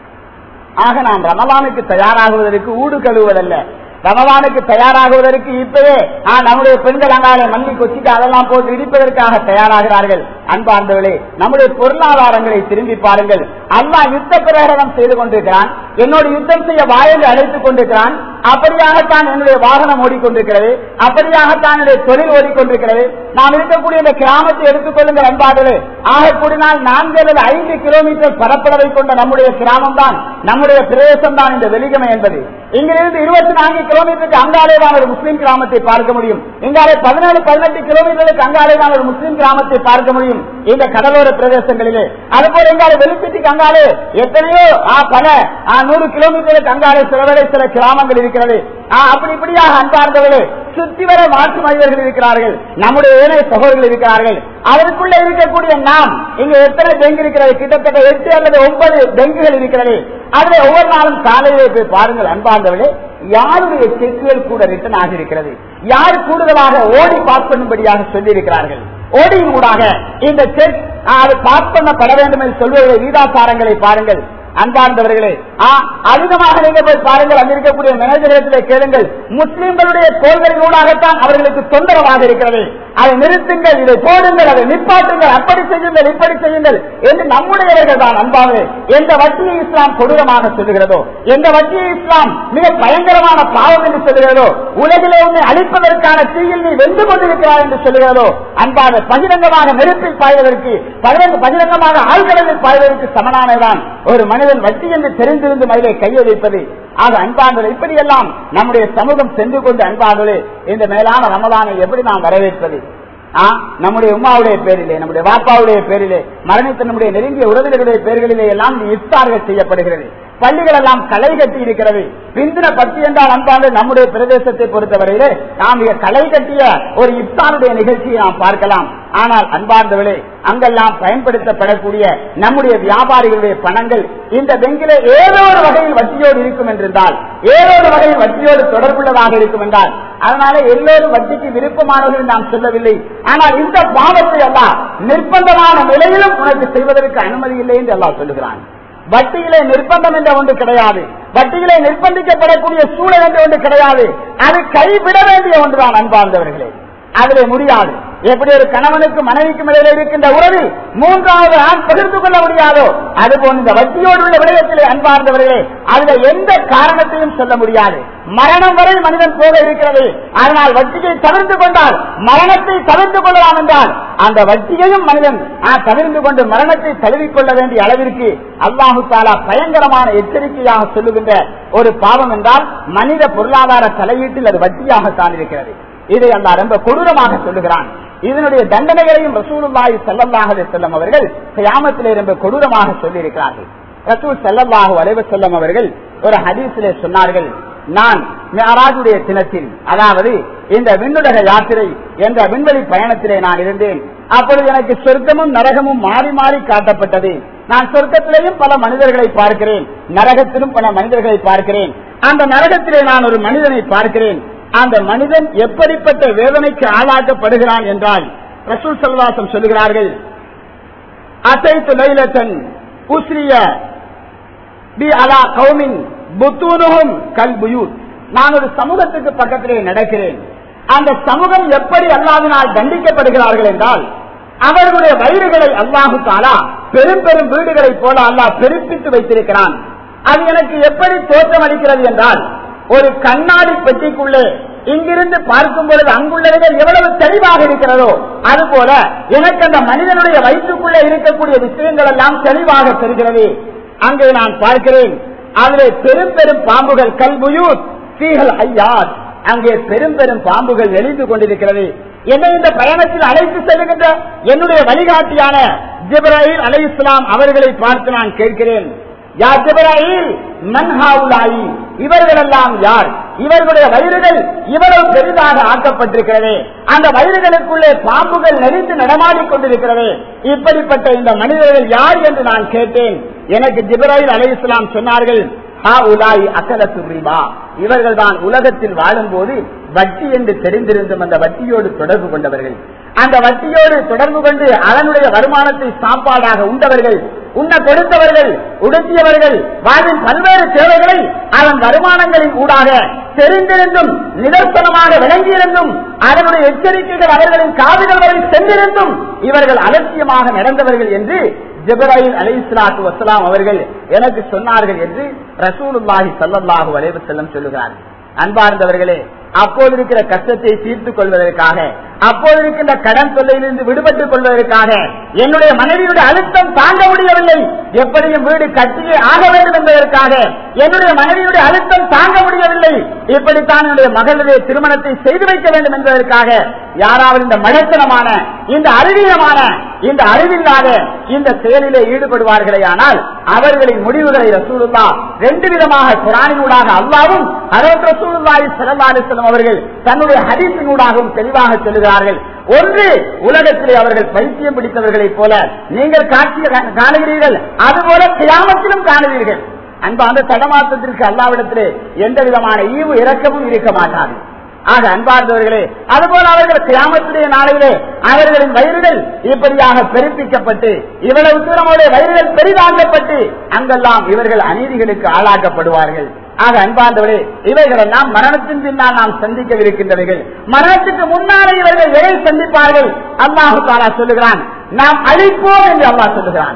ஆக நாம் ரமலானுக்கு தயாராகுவதற்கு ஊடு கழுவுவதல்ல ரமலானுக்கு தயாராகுவதற்கு இப்பவே ஆ, நம்முடைய பெண்கள் அங்காலே மல்லி கொச்சிட்டு அதெல்லாம் போட்டு இடிப்பதற்காக தயாராகிறார்கள் அன்பார்ந்தவர்களே நம்முடைய பொருளாதாரங்களை திரும்பி பாருங்கள் அல்லாஹ் யுத்த பிரகடனம் செய்து கொண்டிருக்கிறான் என்னோடு யுத்தம் செய்ய வாயில் அழைத்துக் கொண்டிருக்கிறான் அப்படியாகத்தான் என்னுடைய வாகனம் ஓடிக்கொண்டிருக்கிறது அப்படியாகத்தான் என்னுடைய தொழில் ஓடிக்கொண்டிருக்கிறது நாம் இருக்கக்கூடிய இந்த கிராமத்தை எடுத்துக்கொள்ளுங்கள் அன்பார்களே ஆக கூடினால் நான்கு அல்லது ஐந்து கிலோமீட்டர் பரப்பளவை கொண்ட நம்முடைய கிராமம் தான் நம்முடைய பிரதேசம் தான் இந்த வெலிகமை என்பது இங்கிருந்து இருபத்தி நான்கு கிலோமீட்டருக்கு அங்காலே தான் ஒரு முஸ்லீம் கிராமத்தை பார்க்க முடியும் இங்காலே பதினேழு பதினெட்டு கிலோமீட்டருக்கு அங்காலே தான் ஒரு முஸ்லீம் கிராமத்தை பார்க்க முடியும் இந்த கடலோர பிரதேசங்களிலே அதுபோல எங்காலே வெளிப்பட்டிக்கு அங்காலே எத்தனையோ ஆ, பல ஆ, நூறு கிலோமீட்டருக்கு அங்காலே சிலவரை சில கிராமங்கள் இருக்கிறது ஆ, அப்படி இப்படியாக அன்பார்ந்தவர்களே சுத்தி வர மாற்று மனிதர்கள் இருக்கிறார்கள் நம்முடைய ஏனைய சகோதரர்கள் இருக்கிறார்கள் அதற்குள்ள இருக்கக்கூடிய நாம் இங்க எத்தனை பெங்கு இருக்கிறது கிட்டத்தட்ட எட்டு அல்லது ஒன்பது பெங்குகள் இருக்கிறது அதுல ஒவ்வொரு நாளும் காலையிலே போய் பாருங்கள் அன்பார்ந்தவர்களே யாருடைய செக்குகள் கூட ரிட்டர்ன் ஆகியிருக்கிறது யார் கூடுதலாக ஓடி பாஸ் பண்ணும்படியாக சொல்லி இருக்கிறார்கள் ஓடியின் ஊடாக இந்த செக் அது பாஸ் பண்ணப்பட வேண்டும் என்று சொல்வதை வீதாசாரங்களை பாருங்கள் அன்பார்ந்தவர்களே ஆ, அதிகமாக நீங்க போய் பாருங்கள் அங்க இருக்கக்கூடிய மேனேஜரிடத்திலே கேளுங்கள் முஸ்லிம்களுடைய கோள்களின் ஊடாகத்தான் அவர்களுக்கு தொந்தரவாக இருக்கிறது அதை நிறுத்துங்கள் இதை போடுங்கள் அதை நிப்பாட்டுங்கள் அப்படி செய்யுங்கள் இப்படி செய்யுங்கள் என்று நம்முடையவர்கள் தான் அன்பாக எந்த வட்டியை இஸ்லாம் கொடூரமாக சொல்லுகிறதோ எந்த வட்டியை இஸ்லாம் மிக பயங்கரமான பாவம் என்று சொல்லுகிறதோ உலகிலே உன்னை அழிப்பதற்கான தீயில் நீ வென்று கொண்டிருக்கிறார் என்று சொல்லுகிறதோ அன்பாக பகிரங்கமாக நெருப்பில் பாய்வதற்கு பகிரங்க- பகிரங்கமாக ஆழ்கடலில் பாய்வதற்கு சமனானதான் ஒரு மனிதன் வட்டி என்று தெரிந்திருந்து மயிலை கையை வைப்பது ஆக அன்பார்களே இப்படியெல்லாம் நம்முடைய சமூகம் சென்று கொண்டு அன்பார்களே இந்த மேலான ரமலானை எப்படி நாம் வரவேற்பது ஆ, நம்முடைய உமாவுடைய பேரிலே நம்முடைய வாப்பாவுடைய பேரிலே மரணித்த நம்முடைய நெருங்கிய உறவினர்களுடைய பேர்களிலே எல்லாம் இந்த இஃப்தார்கள் செய்யப்படுகிறது பள்ளிகள் எல்லாம் களை கட்டி இருக்கிறது பிந்தின பத்து என்றால் அன்பாண்டு நம்முடைய பிரதேசத்தை பொறுத்தவரையிலே நாம் மிக களை கட்டிய ஒரு இஃப்தாருடைய நிகழ்ச்சியை நாம் பார்க்கலாம் ஆனால் அன்பார்ந்தவர்களே அங்கெல்லாம் பயன்படுத்தப்படக்கூடிய நம்முடைய வியாபாரிகளுடைய பணங்கள் இந்த பெங்கிலே ஏதோ ஒரு வகையில் வட்டியோடு இருக்கும் என்றிருந்தால் ஏதோ ஒரு வகையில் வட்டியோடு தொடர்புள்ளதாக இருக்கும் என்றால் அதனால எல்லோரும் வட்டிக்கு விருப்பமானவர்கள் நாம் சொல்லவில்லை ஆனால் இந்த பாவத்தை எல்லாம் நிர்பந்தமான நிலையிலும் உனக்கு செய்வதற்கு அனுமதி இல்லை என்று எல்லாம் சொல்லுகிறான் வட்டியிலே நிர்பந்தம் என்ற ஒன்று கிடையாது வட்டியிலே நிர்பந்திக்கப்படக்கூடிய சூழல் என்ற ஒன்று கிடையாது அது கைவிட வேண்டிய ஒன்றுதான் அன்பார்ந்தவர்களே அதிலே முடியாது எப்படி ஒரு கணவனுக்கு மனைவிக்கும் இடையில இருக்கின்ற உறவில் மூன்றாவது ஆண் பகிர்ந்து கொள்ள முடியாதோ அதுபோல் இந்த வட்டியோடு உள்ள விடயத்திலே அன்பார்ந்தவர்களே அதுல எந்த காரணத்தையும் சொல்ல முடியாது மரணம் வரை மனிதன் போக இருக்கிறது அதனால் வட்டியை தவிர்த்து கொண்டால் மரணத்தை தவிர்த்து கொள்ளலாம் என்றால் அந்த வட்டியையும் மனிதன் ஆ, தவிர்த்து கொண்டு மரணத்தை தழுவிக்கொள்ள வேண்டிய அளவிற்கு அல்லாஹு தாலா பயங்கரமான எச்சரிக்கையாக சொல்லுகின்ற ஒரு பாவம் என்றால் மனித பொருளாதார தலையீட்டில் அது வட்டியாகத்தான் இருக்கிறது இதை அல்லா ரொம்ப கொடூரமாக சொல்லுகிறான் இதனுடைய தண்டனைகளையும் ரசூலுல்லாஹி ஸல்லல்லாஹு அலைஹி வஸல்லம் அவர்கள் கியாமத்திலே ரொம்ப கொடூரமாக சொல்லி இருக்கிறார்கள் ரசூல் ஸல்லல்லாஹு அலைஹி வஸல்லம் அவர்கள் ஒரு ஹதீஸிலே சொன்னார்கள் நான் மிஅராஜுடைய தினத்தில் அதாவது இந்த விண்ணுலக யாத்திரை என்ற விண்வெளி பயணத்திலே நான் இருந்தேன் அப்பொழுது எனக்கு சொர்க்கமும் நரகமும் மாறி மாறி காட்டப்பட்டது நான் சொர்க்கத்திலேயும் பல மனிதர்களை பார்க்கிறேன் நரகத்திலும் பல மனிதர்களை பார்க்கிறேன் அந்த நரகத்திலே நான் ஒரு மனிதனை பார்க்கிறேன் அந்த மனிதன் எப்படிப்பட்ட வேதனைக்கு ஆளாக்கப்படுகிறான் என்றால் ரசூல் சல்வாசம் சொல்லுகிறார்கள் அசைத்து லைலத்தன் உஸ்ரிய பி அலா கௌமின் புத்தூனுகும் கல்புயூர் நான் ஒரு சமூகத்துக்கு பக்கத்திலே நடக்கிறேன் அந்த சமூகம் எப்படி அல்லாவினால் தண்டிக்கப்படுகிறார்கள் என்றால் அவர்களுடைய வயிறுகளை அல்லாஹு தாலா பெரும் பெரும் வீடுகளைப் போல அல்லாஹ் பெருப்பித்து வைத்திருக்கிறான் அது எனக்கு எப்படி தோற்றம் அளிக்கிறது என்றால் ஒரு கண்ணாடி பெட்டிக்குள்ளே இங்கிருந்து பார்க்கும் பொழுது அங்குள்ளவர்கள் எவ்வளவு தெளிவாக இருக்கிறதோ அதுபோல எனக்கு அந்த மனிதனுடைய வயிற்றுக்குள்ளே இருக்கக்கூடிய விஷயங்கள் எல்லாம் தெளிவாக தெரிகிறது அங்கே நான் பார்க்கிறேன் அதிலே பெரும் பெரும் பாம்புகள் கல்புயூர் சீகல் ஐயார் அங்கே பெரும் பெரும் பாம்புகள் நெளிந்து கொண்டிருக்கிறது என்னை இந்த பயணத்தில் அழைத்து செல்லுகின்ற என்னுடைய வழிகாட்டியான ஜிப்ராஹில் அலை இஸ்லாம் அவர்களை பார்த்து நான் கேட்கிறேன் யா ஜிப்ராஹில் மன்ஹாவுலாயி இவர்களெல்லாம் யார் இவர்களுடைய வயிறுகள் இவ்வளவு பெரிதாக ஆக்கப்பட்டிருக்கிறது அந்த வயிறுகளுக்குள்ளே பாம்புகள் நெறிந்து நடமாடிக் கொண்டிருக்கிறது இப்படிப்பட்ட இந்த மனிதர்கள் யார் என்று நான் கேட்டேன் எனக்கு ஜிப்ராஹில் அலை இஸ்லாம் சொன்னார்கள் இவர்கள் தான் உலகத்தில் வாழும் போது வட்டி என்று தெரிந்திருந்தும் அந்த வட்டியோடு தொடர்பு கொண்டவர்கள் அந்த வட்டியோடு தொடர்பு கொண்டு அதனுடைய வருமானத்தை சாப்பாடாக உண்டவர்கள் உண்ண கொடுத்தவர்கள் உடுத்தியவர்கள் வாழ்வின் பல்வேறு சேவைகளை அதன் வருமானங்களின் ஊடாக தெரிந்திருந்தும் நிதர்சனமாக விளங்கியிருந்தும் அதனுடைய எச்சரிக்கைகள் அவர்களின் காதுகள் வரை சென்றிருந்தும் இவர்கள் அலட்சியமாக நடந்தவர்கள் என்று ஜிப்ராஹில் அலி இஸ்லாத்து வசலாம் அவர்கள் எனக்கு சொன்னார்கள் என்று ரசூலுல்லாஹி சல்லாஹூ அலைவு செல்லம் சொல்லுகிறார் அன்பார்ந்தவர்களே அப்போது இருக்கிற கஷ்டத்தை தீர்த்துக் கொள்வதற்காக அப்போது இருக்கின்ற கடன் தொல்லையிலிருந்து விடுபட்டுக் கொள்வதற்காக என்னுடைய மனைவியுடைய அழுத்தம் தாங்க முடியவில்லை எப்படியும் வீடு கட்டியே ஆக வேண்டும் என்பதற்காக என்னுடைய மனைவியுடைய அழுத்தம் தாங்க முடியவில்லை இப்படித்தான் என்னுடைய மகளுடைய திருமணத்தை செய்து வைக்க வேண்டும் என்பதற்காக யாராவது இந்த மடத்தனமான இந்த அறிவீனமான இந்த அறிவில்லாத இந்த செயலிலே ஈடுபடுவார்களே ஆனால் அவர்களின் முடிவுகளை ரசூலுல்லா ரெண்டு விதமாக குரானினூடாக அல்லாவும் அதற்கு ரசூலுல்லாஹி ஸல்லல்லாஹு அலைஹி வஸல்லம் அவர்கள் தன்னுடைய ஹதீஸினூடாகவும் தெளிவாக சொல்லுகிறார்கள் ஒன்று உலகத்திலே அவர்கள் பைத்தியம் பிடித்தவர்களைப் போல நீங்கள் காட்சி காணுகிறீர்கள் அதுபோல கியாமத்திலும் காணுவீர்கள் அன்பு அந்த தடமாற்றத்திற்கு அல்லாவிடத்திலே எந்த விதமான ஈவு இறக்கமும் இருக்க மாட்டாது ஆக அன்பார்ந்தவர்களே அதுபோல அவர்கள் கிராமத்துடைய நாளையிலே அவர்களின் வயிறுகள் இப்படியாக பெருப்பிக்கப்பட்டு இவ்வளவு தூரமுடைய வயிறுகள் பெரிதாக்கப்பட்டு அங்கெல்லாம் இவர்கள் அநீதிகளுக்கு ஆளாக்கப்படுவார்கள் ஆக அன்பார்ந்தவர்களே இவைகள் எல்லாம் மரணத்தின் பின்னால் நாம் சந்திக்கவிருக்கின்றவைகள் மரணத்துக்கு முன்னாலே இவர்கள் எதை சந்திப்பார்கள் அல்லாஹு தாலா சொல்லுகிறான் நாம் அழிப்போம் என்று அல்லாஹ் சொல்லுகிறான்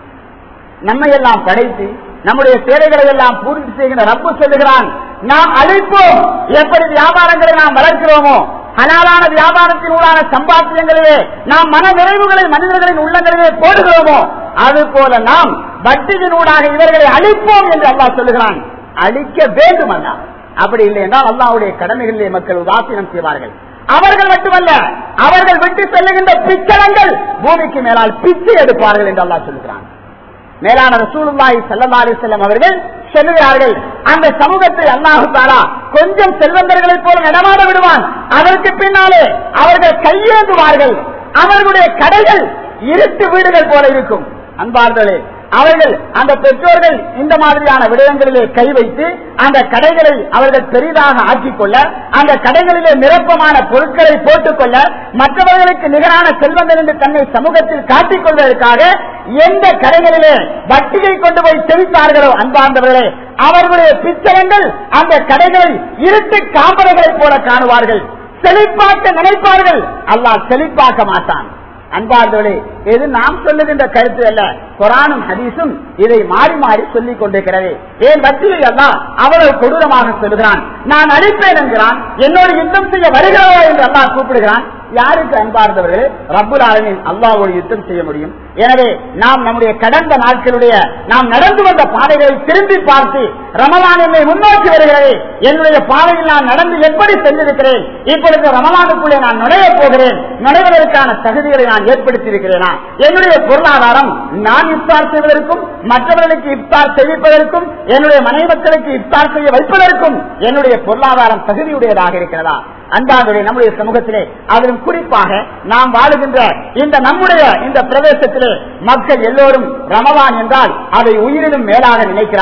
நம்மை எல்லாம் படைத்து நம்முடைய தேவைகளை எல்லாம் பூர்த்தி செய்கின்ற ரப்பு சொல்லுகிறான் நாம் அழிப்போம் எப்படி வியாபாரங்களை நாம் வளர்க்கிறோமோ ஹலாலான வியாபாரத்தின் ஊடான சம்பாத்தியங்களிலே நாம் மன நிறைவுகளை மனிதர்களின் உள்ளங்களிலே போடுகிறோமோ அது போல நாம் வட்டியின் ஊடாக இவர்களை அழிப்போம் என்று அல்லாஹ் சொல்லுகிறான் அழிக்க வேண்டும் அல்ல அப்படி இல்லை என்றால் அல்லாவுடைய கடமைகளிலே மக்கள் உதாசீனம் செய்வார்கள் அவர்கள் மட்டுமல்ல அவர்கள் விட்டு செல்லுகின்ற பிச்சளங்கள் பூமிக்கு மேலால் பிச்சை எடுப்பார்கள் என்று அல்லாஹ் சொல்லுகிறான் மேலான ரசூலுல்லாஹி ஸல்லல்லாஹு அலைஹி வஸல்லம் அவர்கள் சொல்லுகிறார்கள் அந்த சமூகத்தை அல்லாஹு தாலா கொஞ்சம் செல்வந்தர்களைப் போல நடமாட விடுவான் அதற்கு பின்னாலே அவர்கள் கையேந்துவார்கள் அவர்களுடைய கடைகள் இருட்டு வீடுகள் போல இருக்கும் அன்பார்களே அவர்கள் அந்த பெற்றோர்கள் இந்த மாதிரியான விடயங்களிலே கை வைத்து அந்த கடைகளை அவர்கள் பெரிதாக ஆக்கிக் கொள்ள அந்த கடைகளிலே நிரப்பமான பொருட்களை போட்டுக்கொள்ள மற்றவர்களுக்கு நிகரான செல்வங்கள் என்று தன்னை சமூகத்தில் காட்டிக் கொள்வதற்காக எந்த கடைகளிலே வட்டியை கொண்டு போய் செலுத்தார்களோ அன்பார்ந்தவர்களே அவர்களுடைய பிச்சரங்கள் அந்த கடைகளை இருட்டு காம்பரைகளைப் போல காணுவார்கள் செழிப்பாக்க நினைப்பார்கள் அல்லாஹ் செழிப்பாக்க மாட்டான் அன்பார்களே இது நாம் சொல்லுகின்ற கருத்து அல்ல குரானும் ஹதீஸும் இதை மாறி மாறி சொல்லிக் கொண்டிருக்கிறது ஏன் வட்டியை எல்லாம் அவ்வளவு கொடூரமாக சொல்லுகிறான் நான் அழிப்பேன் என்கிறான் என்னோடு யுத்தம் செய்ய வருகிறவா என்று அல்லாஹ் கூப்பிடுகிறான் யாருக்கு அன்பார்ந்தவர்களே ரப்புல் ஆலமின் அல்லாவோடு யுத்தம் செய்ய முடியும் எனவே நாம் நம்முடைய கடந்த நாட்களுடைய நாம் நடந்து வந்த பாதைகளை திரும்பி பார்த்து ரமலான் என்னை முன்னோக்கி வருகிறது என்னுடைய பாதையில் நான் நடந்து எப்படி சென்றிருக்கிறேன் இப்பொழுது ரமலானுக்குள்ளே நான் நுழைய போகிறேன் நுழைவதற்கான தகுதிகளை நான் ஏற்படுத்தி இருக்கிறேனா என்னுடைய பொருளாதாரம் நான் இப்தார் செய்வதற்கும் மற்றவர்களுக்கு இப்தார் செய்விப்பதற்கும் என்னுடைய மனை மக்களுக்கு இப்தார் செய்ய வைப்பதற்கும் என்னுடைய பொருளாதாரம் தகுதியுடையதாக இருக்கிறதா அன்பானுடைய நம்முடைய சமூகத்திலே அதிலும் குறிப்பாக நாம் வாழுகின்ற இந்த நம்முடைய இந்த பிரதேசத்திலே மக்கள் எல்லோரும் ரமலான் என்றால் அதை உயிரிலும் மேலாக நினைக்கிறார்கள்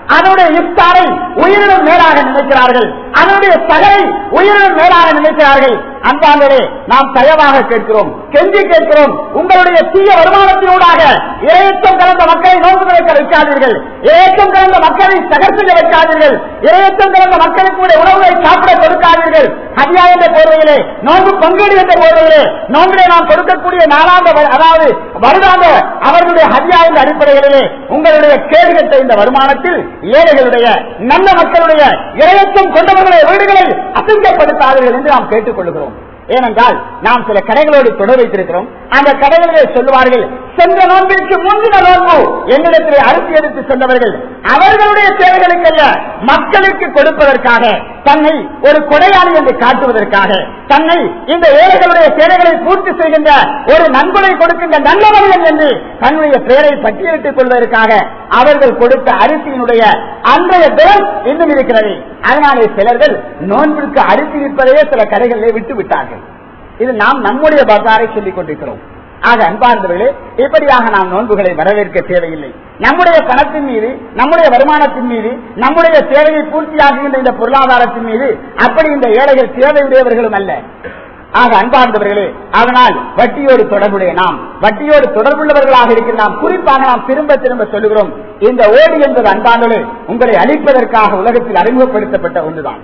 அதனுடைய இஃப்தாரை உயிரினும் மேலாக நினைக்கிறார்கள் அதனுடைய சகலை உயிரினும் மேலாக நினைக்கிறார்கள் அன்பாங்களே நாம் தயவாக கேட்கிறோம் கெஞ்சி கேட்கிறோம் உங்களுடைய தீய வருமானத்தினூடாக இரையச்சம் கலந்த மக்களை நோன்பு வைக்க வைக்காதீர்கள் இரையச்சம் கலந்த மக்களை தகர்த்து வைக்காதீர்கள் இரையச்சம் கலந்த மக்களுக்கு கூட உணவுகளை சாப்பிட கொடுக்காதீர்கள் ஹதியா என்ற போர்வையிலே நோன்பு பங்கீடு என்ற போர்வையிலே நோன்பிலே நாம் கொடுக்கக்கூடிய நாளாந்த வ- அதாவது வருடாந்த அவர்களுடைய ஹதியா என்ற அடிப்படையிலே உங்களுடைய கேடுகட்ட இந்த வருமானத்தில் ஏழைகளுடைய நல்ல மக்களுடைய இரையச்சம் கொண்டவர்களுடைய வீடுகளை அசிங்கப்படுத்தாதீர்கள் என்று நாம் கேட்டுக்கொள்கிறோம் ஏனென்றால் நாம் சில கடைகளோடு தொடர் வைத்திருக்கிறோம் அந்த கடைகளிலே சொல்லுவார்கள் சென்ற நோன்பிற்கு முந்தின நோன்பு என்னிடத்திலே அரிசி எடுத்து சென்றவர்கள் அவர்களுடைய தேவைகளுக்கல்ல மக்களுக்கு கொடுப்பதற்காக தன்னை ஒரு கொடையாளி என்று காட்டுவதற்காக தன்னை இந்த ஏழைகளுடைய தேவைகளை பூர்த்தி செய்கின்ற ஒரு நன்கொடை கொடுக்கின்ற நல்லவர்கள் என்று தன்னுடைய பெயரை பட்டியலிட்டுக் கொள்வதற்காக அவர்கள் கொடுத்த அரிசியினுடைய அன்றைய தினம் இன்னும் இருக்கிறது அதனாலே சிலர்கள் நோன்பிற்கு அரிசி விற்பதையே சில கடைகளிலே விட்டு விட்டார்கள் இது நாம் நம்முடைய பசாரை சொல்லிக் கொண்டிருக்கிறோம் ஆக அன்பார்ந்தவர்களே இப்படியாக நாம் நோன்புகளை வரவேற்க தேவையில்லை நம்முடைய பணத்தின் மீது நம்முடைய வருமானத்தின் மீது நம்முடைய தேவையை பூர்த்தியாகுகின்ற இந்த பொருளாதாரத்தின் மீது அப்படி இந்த ஏழைகள் தேவையுடையவர்களும் அல்ல ஆக அன்பார்ந்தவர்களே அதனால் வட்டியோடு தொடர்புடைய நாம் வட்டியோடு தொடர்புள்ளவர்களாக இருக்கிற நாம் குறிப்பாக நாம் திரும்ப திரும்ப சொல்லுகிறோம் இந்த ஓடி என்பது அன்பானவர்களே உங்களை அழிப்பதற்காக உலகத்தில் அறிமுகப்படுத்தப்பட்ட ஒன்றுதான்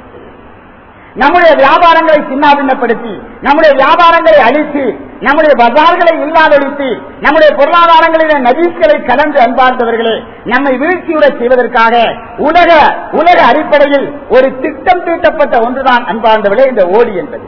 நம்முடைய வியாபாரங்களை சின்னாபின்னப்படுத்தி நம்முடைய வியாபாரங்களை அழித்து நம்முடைய பஜார்களை இல்லாதொழித்து நம்முடைய பொருளாதாரங்களிலே நதீஸ்களை கலந்து அன்பார்ந்தவர்களே நம்மை வீழ்ச்சியுற செய்வதற்காக உலக உலக அடிப்படையில் ஒரு திட்டம் தீட்டப்பட்ட ஒன்றுதான் அன்பார்ந்தவர்களே இந்த ஓடி என்பது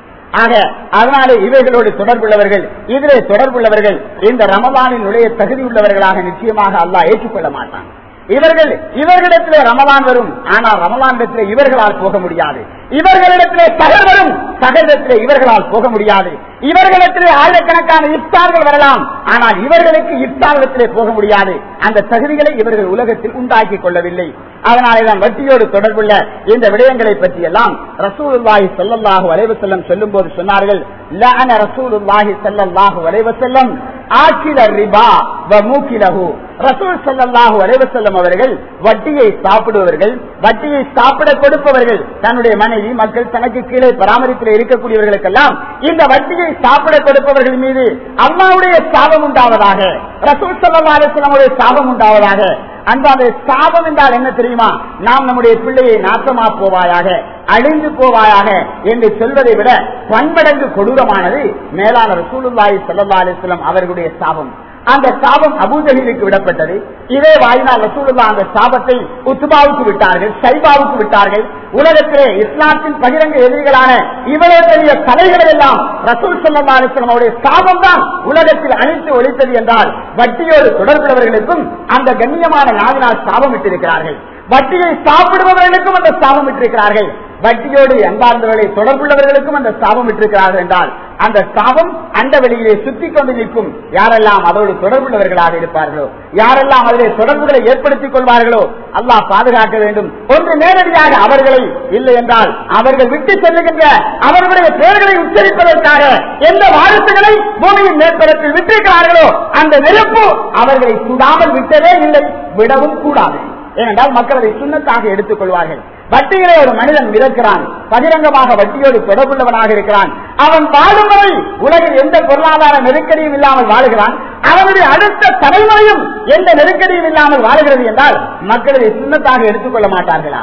ஆக அதனாலே இவைகளோடு தொடர்புள்ளவர்கள் இதிலே தொடர்புள்ளவர்கள் இந்த ரமலானின் நுழைய தகுதி உள்ளவர்களாக நிச்சயமாக அல்லாஹ் ஏற்றுக்கொள்ள மாட்டான் இவர்கள் இவர்களிடத்திலே ரமலான் வரும் ஆனால் ரமலானிடத்திலே இவர்களால் போக முடியாது இவர்களிடத்திலே சகல் வரும் சகலிடத்திலே இவர்களால் போக முடியாது இவர்களிடத்திலே ஆயிரக்கணக்கான இஃப்தார்கள் வரலாம் ஆனால் இவர்களுக்கு இஃப்தாரிடத்திலே போக முடியாது அந்த தகுதிகளை இவர்கள் உலகத்தில் உண்டாக்கி கொள்ளவில்லை அதனாலே தான் வட்டியோடு தொடர்புள்ள இந்த விடயங்களை பற்றி எல்லாம் ரசூலுல்லாஹி ஸல்லல்லாஹு அலைஹி வஸல்லம் சொல்லும் போது சொன்னார்கள் லஅன ரசூலுல்லாஹி ஸல்லல்லாஹு அலைஹி வஸல்லம் ஆக்கில ரிபா வ மூக்கிலஹு ரசூல் ஸல்லல்லாஹு அலைஹி வஸல்லம் அவர்கள் வட்டியை சாப்பிடுவர்கள் வட்டியை சாப்பிட கொடுப்பவர்கள் தன்னுடைய மனைவி மக்கள் தனக்கு கீழே பராமரிப்பில் இருக்கக்கூடியவர்களுக்கெல்லாம் இந்த வட்டியை சாப்பிட கொடுப்பவர்கள் மீது அம்மாவுடைய சாபம் உண்டாவதாக ரசூல் ஸல்லல்லாஹு அலைஹி வஸல்லமுடைய சாபம் உண்டாவதாக அன்பான சாபம் என்றால் என்ன தெரியுமா நாம் நம்முடைய பிள்ளையை நாசமா போவாயாக அழிந்து போவாயாக என்று சொல்வதை விட பன்மடங்கு கொடூரமானது மேலான ரசூலுல்லாஹி ஸல்லல்லாஹு அலைஹி வஸல்லம் அவர்களுடைய சாபம் அந்த சாபம் அபூஜஹிலுக்கு விடப்பட்டது இதே வாயினால் ரசூலுல்லா அந்த சாபத்தை உத்துபாவுக்கு விட்டார்கள் சைபாவுக்கு விட்டார்கள் உலகத்திலே இஸ்லாத்தின் பகிரங்க எதிரிகளான இவ்வளவு பெரிய தலைகளை எல்லாம் ரசூல் சல்லா அலிஸ்லாம் அவருடைய சாபம் தான் உலகத்தில் அனைத்து ஒழித்தது என்றால் வட்டியோடு தொடர்புள்ளவர்களுக்கும் அந்த கண்ணியமான நாவினால் சாபம் இட்டிருக்கிறார்கள் வட்டியை சாப்பிடுபவர்களுக்கும் அந்த சாபம் இட்டிருக்கிறார்கள் வட்டியோடு அன்பார்ந்தவர்களை தொடர்புள்ளவர்களுக்கும் அந்த சாபம் இட்டிருக்கிறார்கள் என்றால் அந்த சாபம் அந்த வெளியிலே சுத்தி கொண்டு நிற்கும் யாரெல்லாம் அதோடு தொடர்புள்ளவர்களாக இருப்பார்களோ யாரெல்லாம் அதிலே தொடர்புகளை ஏற்படுத்திக் கொள்வார்களோ அல்லாஹ் பாதுகாக்க வேண்டும் ஒன்று நேரடியாக அவர்களை இல்லை என்றால் அவர்கள் விட்டு செல்லுகின்ற அவர்களுடைய பெயர்களை உச்சரிப்பதற்காக எந்த வாரிசுகளை பூமியின் மேற்பரப்பில் விட்டிருக்கிறார்களோ அந்த நெருப்பு அவர்களை சுடாமல் விட்டதே இல்லை விடவும் கூடாது ஏனென்றால் மக்கள் அதை சுண்ணத்தாக எடுத்துக் கொள்வார்கள் வட்டியிலே ஒரு மனிதன் மிதக்கிறான் பகிரங்கமாக வட்டியோடு தொடர்புள்ளவனாக இருக்கிறான் அவன் வாழும் வரை உலகில் எந்த பொருளாதார நெருக்கடியும் இல்லாமல் வாழுகிறான் அவனுடைய அடுத்த தலைமுறையும் எந்த நெருக்கடியும் இல்லாமல் வாழுகிறது என்றால் மக்கள் இதை சுண்ணத்தாக எடுத்துக்கொள்ள மாட்டார்களா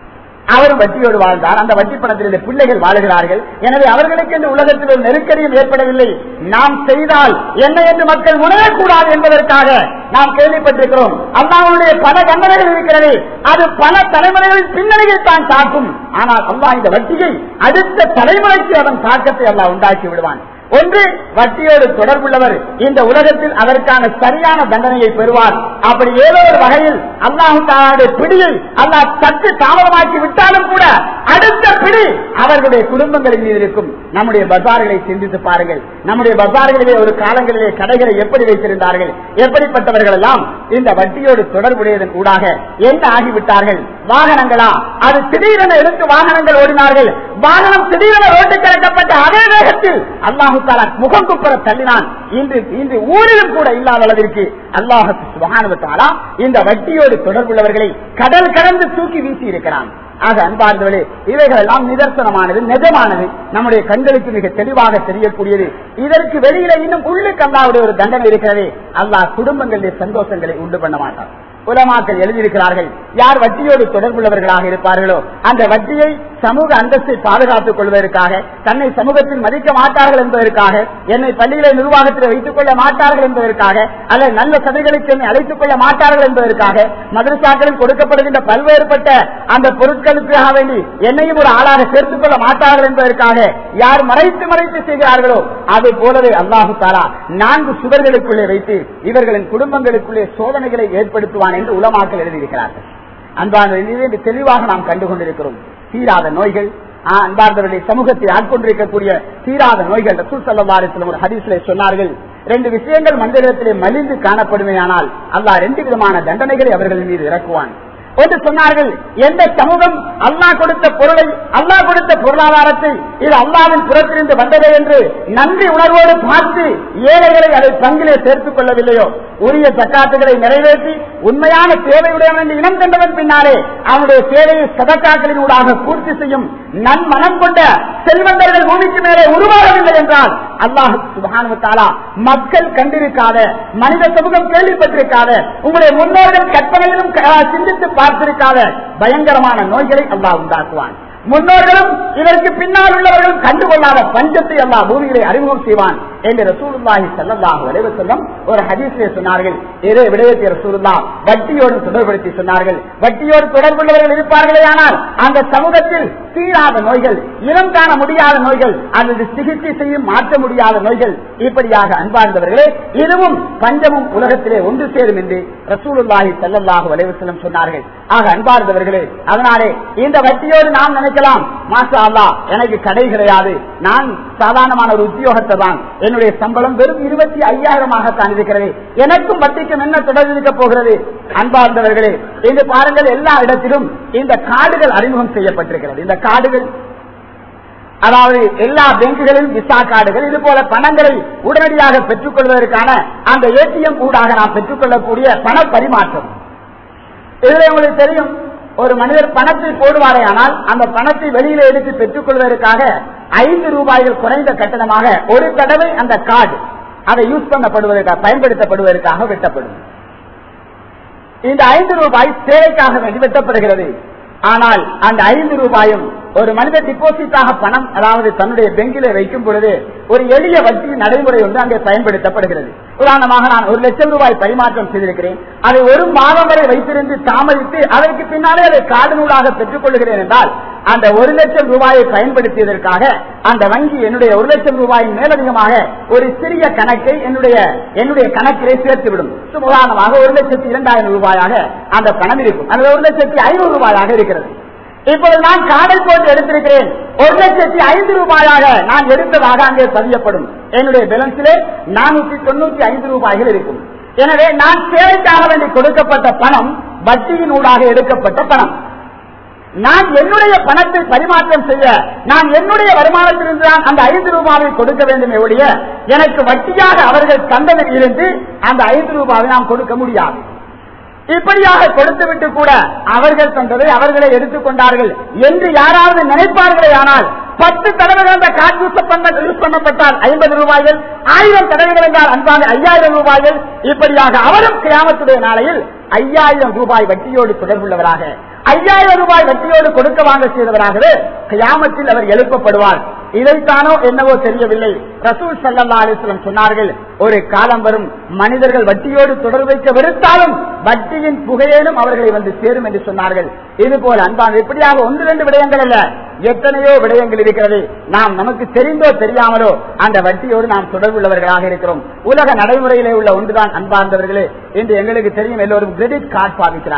அவரும் வட்டியோடு வாழ்ந்தார் அந்த வட்டி பணத்தில் பிள்ளைகள் வாழுகிறார்கள் எனவே அவர்களுக்கு இந்த உலகத்தில் ஒரு நெருக்கடியும் ஏற்படவில்லை நாம் செய்தால் என்ன என்று மக்கள் உணரக்கூடாது என்பதற்காக நாம் கேள்விப்பட்டிருக்கிறோம் அல்லாவுடைய பல தண்டனைகள் இருக்கிறது அது பல தலைமுறைகளின் பின்னணியில் தான் தாக்கும் ஆனால் அல்லாஹ் இந்த வட்டியை அடுத்த தலைமுறைக்கு அதன் தாக்கத்தை அல்லாஹ் உண்டாக்கி விடுவான் ஒன்று வட்டியோடு தொடர்புள்ளவர் இந்த உலகத்தில் அதற்கான சரியான தண்டனையை பெறுவார் அப்படி ஏதோ ஒரு வகையில் அல்லாஹு தாலாவுடைய பிடியை அல்லாஹ் சற்று தாமதமாக்கி விட்டாலும் கூட அடுத்த பிடி அவர்களுடைய குடும்பங்களின் மீது இருக்கும் நம்முடைய பஜார்களை சிந்தித்து பாருங்கள் நம்முடைய பஜார்களிலே ஒரு காலங்களிலே கடைகளை எப்படி வைத்திருந்தார்கள் எப்படிப்பட்டவர்கள் எல்லாம் இந்த வட்டியோடு தொடர்புடையதன் ஊடாக என்ன ஆகிவிட்டார்கள் வாகனங்களா அது திடீரென எடுத்து வாகனங்கள் ஓடினார்கள் வாகனம் திடீரென ரோட்டுக்கு இறக்கப்பட்ட அதே வேகத்தில் அல்லாஹு தாலா முகம் குப்புற தள்ளினான் இன்று இன்று ஊரிலும் கூட இல்லாத அளவிற்கு அல்லாஹு சுபஹானுவத்தாலா இந்த வட்டியோடு தொடர்புள்ளவர்களை கடல் கடந்து தூக்கி வீசி இருக்கிறான் ஆக அன்பார்ந்தவர்களே இவைகள் எல்லாம் நிதர்சனமானது நிஜமானது நம்முடைய கண்களுக்கு மிக தெளிவாக தெரியக்கூடியது இதற்கு வெளியில இன்னும் உள்ளுக்கு அல்லாவுடைய ஒரு தண்டனை இருக்கிறது அல்லாஹ் குடும்பங்களுடைய சந்தோஷங்களை உண்டு பண்ண மாட்டார் உலமாக்கள் எழுதியிருக்கிறார்கள் யார் வட்டியோடு தொடர்புள்ளவர்களாக இருப்பார்களோ அந்த வட்டியை சமூக அந்தஸ்தை பாதுகாத்துக் கொள்வதற்காக தன்னை சமூகத்தில் மதிக்க மாட்டார்கள் என்பதற்காக என்னை பள்ளியில நிர்வாகத்தில் வைத்துக் கொள்ள மாட்டார்கள் என்பதற்காக அல்லது நல்ல சபைகளுக்கு என்னை அழைத்துக் கொள்ள மாட்டார்கள் என்பதற்காக மதரசாக்களில் கொடுக்கப்படுகின்ற பல்வேறுபட்ட அந்த பொருட்களுக்காக வேண்டி என்னையும் ஒரு ஆளாக சேர்த்துக் கொள்ள மாட்டார்கள் என்பதற்காக யார் மறைத்து மறைத்து செய்கிறார்களோ அது போலவே அல்லாஹு தாலா நான்கு சுவர்களுக்குள்ளே வைத்து இவர்களின் குடும்பங்களுக்குள்ளே சோதனைகளை ஏற்படுத்துவான் என்று உலமாக்கள் எழுதியிருக்கிறார்கள் அன்பான இதை தெளிவாக நாம் கண்டுகொண்டிருக்கிறோம் தீராத நோய்கள் ஆ, அன்பார்ந்தவர்களை சமூகத்தில் ஆட்கொண்டிருக்கக்கூடிய தீராத நோய்கள் ரசூல் சல்லாரிசிலும் ஒரு ஹதீஸ்ல சொன்னார்கள் ரெண்டு விஷயங்கள் மனிதனிடத்திலே மலிந்து காணப்படுமையானால் அல்லாஹ் ரெண்டு விதமான தண்டனைகளை அவர்கள் மீது இறக்குவான் என்று சொன்னார்கள் எந்த சமூகம் அல்லாஹ் கொடுத்த பொருளை அல்லாஹ் கொடுத்த பொருளாதாரத்தை இது அல்லாவின் புறத்திலிருந்து வந்தது என்று நன்றி உணர்வோடு பார்த்து ஏழைகளை அதை பங்கிலே சேர்த்துக் கொள்ளவில்லையோ உரிய சக்காத்துகளை நிறைவேற்றி உண்மையான தேவையுடையவன் என்று இனம் கண்டவன் பின்னாலே அவனுடைய தேவையை சதக்காக்களின் ஊடாக பூர்த்தி செய்யும் நன்மனம் கொண்ட செல்வந்தர்கள் பூமிக்கு மேலே உருவாகவில்லை என்றால் அல்லாஹ் சுபானுவத்தாலா மக்கள் கண்டிருக்காத மனித சமூகம் கேள்விப்பட்டிருக்காத உங்களுடைய முன்னோர்கள் கற்பனையிலும் க- சிந்தித்து பார்த்திருக்காத பயங்கரமான நோய்களை அல்லாஹ் உண்டாக்குவான் முன்னோர்களும் இதற்கு பின்னால் உள்ளவர்களும் கண்டுகொள்ளாத பஞ்சத்தை அல்லாஹ் பூமியிலே அறிமுகம் செய்வான் என்று ரசூலுல்லாஹி ஸல்லல்லாஹு அலைஹி வஸல்லம் ஒரு ஹதீஸிலே சொன்னார்கள் இதே விடயத்தை ரசூலுல்லா வட்டியோடு தொடர்படுத்தி சொன்னார்கள் வட்டியோடு தொடர்புள்ளவர்கள் இருப்பார்களே ஆனால் அந்த சமூகத்தில் தீராத நோய்கள் இனம் காண முடியாத நோய்கள் அல்லது சிகிச்சை செய்யும் மாற்ற முடியாத நோய்கள் இப்படியாக அன்பார்ந்தவர்களே இதுவும் பஞ்சமும் உலகத்திலே ஒன்று சேரும் என்று ரசூலுல்லாஹி ஸல்லல்லாஹு அலைஹி வஸல்லம் சொன்னார்கள் ஆக அன்பார்ந்தவர்களே அதனாலே இந்த வட்டியோடு நாம் நினைக்கலாம் மாஷா அல்லாஹ் எனக்கு கடை கிடையாது நான் சாதாரணமான ஒரு உத்தியோகத்தை தான் என்னுடைய சம்பளம் வெறும் இருபத்தி ஐயாயிரமாகத்தான் இருக்கிறது எனக்கும் வட்டிக்கும் என்ன தொடர்பு இருக்க போகிறது அன்பார்ந்தவர்களே இன்று பாருங்கள் எல்லா இடத்திலும் இந்த கார்டுகள் அறிமுகம் செய்யப்பட்டிருக்கிறது இந்த கார்டுகள் அதாவது எல்லா பேங்குகளிலும் விசா கார்டுகள் இது போல பணங்களை உடனடியாக பெற்றுக் கொள்வதற்கான அந்த ஏடிஎம் ஊடாக நாம் பெற்றுக்கொள்ளக்கூடிய பண பரிமாற்றம் இதுல உங்களுக்கு தெரியும் ஒரு மனிதர் பணத்தை போடுவாரே ஆனால் அந்த பணத்தை வெளியில எடுத்து பெற்றுக் கொள்வதற்காக ஐந்து ரூபாய்கள் குறைந்த கட்டணமாக ஒரு தடவை அந்த கார்டு அதை யூஸ் பண்ணப்படுவதற்காக பயன்படுத்தப்படுவதற்காக வெட்டப்படும் இந்த ஐந்து ரூபாய் சேவைக்காக வேண்டி வெட்டப்படுகிறது ஆனால் அந்த ஐந்து ரூபாயும் ஒரு மனித டிபாசிட்டாக பணம் அதாவது தன்னுடைய பெங்கிலே வைக்கும் பொழுது ஒரு எளிய வட்டி நடைமுறை ஒன்று அங்கே பயன்படுத்தப்படுகிறது உதாரணமாக நான் ஒரு லட்சம் ரூபாய் பரிமாற்றம் செய்திருக்கிறேன் அதை ஒரு மாதம் வரை வைத்திருந்து தாமதித்து அதற்கு பின்னாலே அதை காடு நூலாக பெற்றுக் கொள்கிறேன் என்றால் அந்த ஒரு லட்சம் ரூபாயை பயன்படுத்தியதற்காக அந்த வங்கி என்னுடைய ஒரு லட்சம் ரூபாயின் மேலதிகமாக ஒரு சிறிய கணக்கை என்னுடைய என்னுடைய கணக்கிலே சேர்த்துவிடும் உதாரணமாக ஒரு லட்சத்தி இரண்டாயிரம் ரூபாயாக அந்த பணம் இருக்கும் அந்த ஒரு லட்சத்தி ஐநூறு ரூபாயாக இருக்கிறது இப்போது நான் காடல் போட்டு எடுத்திருக்கிறேன் ஒரு லட்சத்தி ஐந்து ரூபாயாக நான் எடுத்ததாக அங்கே பதியப்படும் என்னுடைய பேலன்ஸிலே நானூத்தி தொண்ணூத்தி ஐந்து ரூபாய்கள் இருக்கும் எனவே நான் சேவைக்காக வேண்டி கொடுக்கப்பட்ட பணம் வட்டியின் ஊடாக எடுக்கப்பட்ட பணம் நான் என்னுடைய பணத்தை பரிமாற்றம் செய்ய நான் என்னுடைய வருமானத்திலிருந்து தான் அந்த ஐந்து ரூபாவை கொடுக்க வேண்டும் ஒழிய எனக்கு வட்டியாக அவர்கள் தந்ததில் இருந்து அந்த ஐந்து ரூபாவை நாம் கொடுக்க முடியாது இப்படியாக கொடுத்துவிட்டு கூட அவர்கள் தந்ததை அவர்களே எடுத்துக்கொண்டார்கள் என்று யாராவது நினைப்பார்களே ஆனால் பத்து தடவைகள் அந்த கார்டு யூஸ் பண்ண யூஸ் பண்ணப்பட்டால் ஐம்பது ரூபாய்கள் ஆயிரம் தடவைகள் என்றால் அன்பாக ஐயாயிரம் ரூபாய்கள் இப்படியாக அவரும் கிராமத்துடைய நாளையில் ஐயாயிரம் ரூபாய் வட்டியோடு தொடர்புள்ளவராக ஐயாயிரம் ரூபாய் வட்டியோடு கொடுக்க வாங்க செய்தவராகவே கியாமத்தில் அவர் எழுப்பப்படுவார் இதைத்தானோ என்னவோ தெரியவில்லை ரசூல் சல்லா அலிஸ்லம் சொன்னார்கள் ஒரு காலம் வரும் மனிதர்கள் வட்டியோடு தொடர்பு வைக்க வெறுத்தாலும் வட்டியின் புகையேனும் அவர்களை வந்து சேரும் என்று சொன்னார்கள் இது போல அன்பான எப்படியாக ஒன்று ரெண்டு விடயங்கள் அல்ல எத்தனையோ விடயங்கள் இருக்கிறது நாம் நமக்கு தெரிந்தோ தெரியாமலோ அந்த வட்டியோடு நாம் தொடர்புள்ளவர்களாக இருக்கிறோம் உலக நடைமுறையிலே உள்ள ஒன்றுதான் அன்பார்ந்தவர்களே என்று எங்களுக்கு தெரியும் எல்லோரும் கிரெடிட் கார்டு பாவிக்கிறார்கள்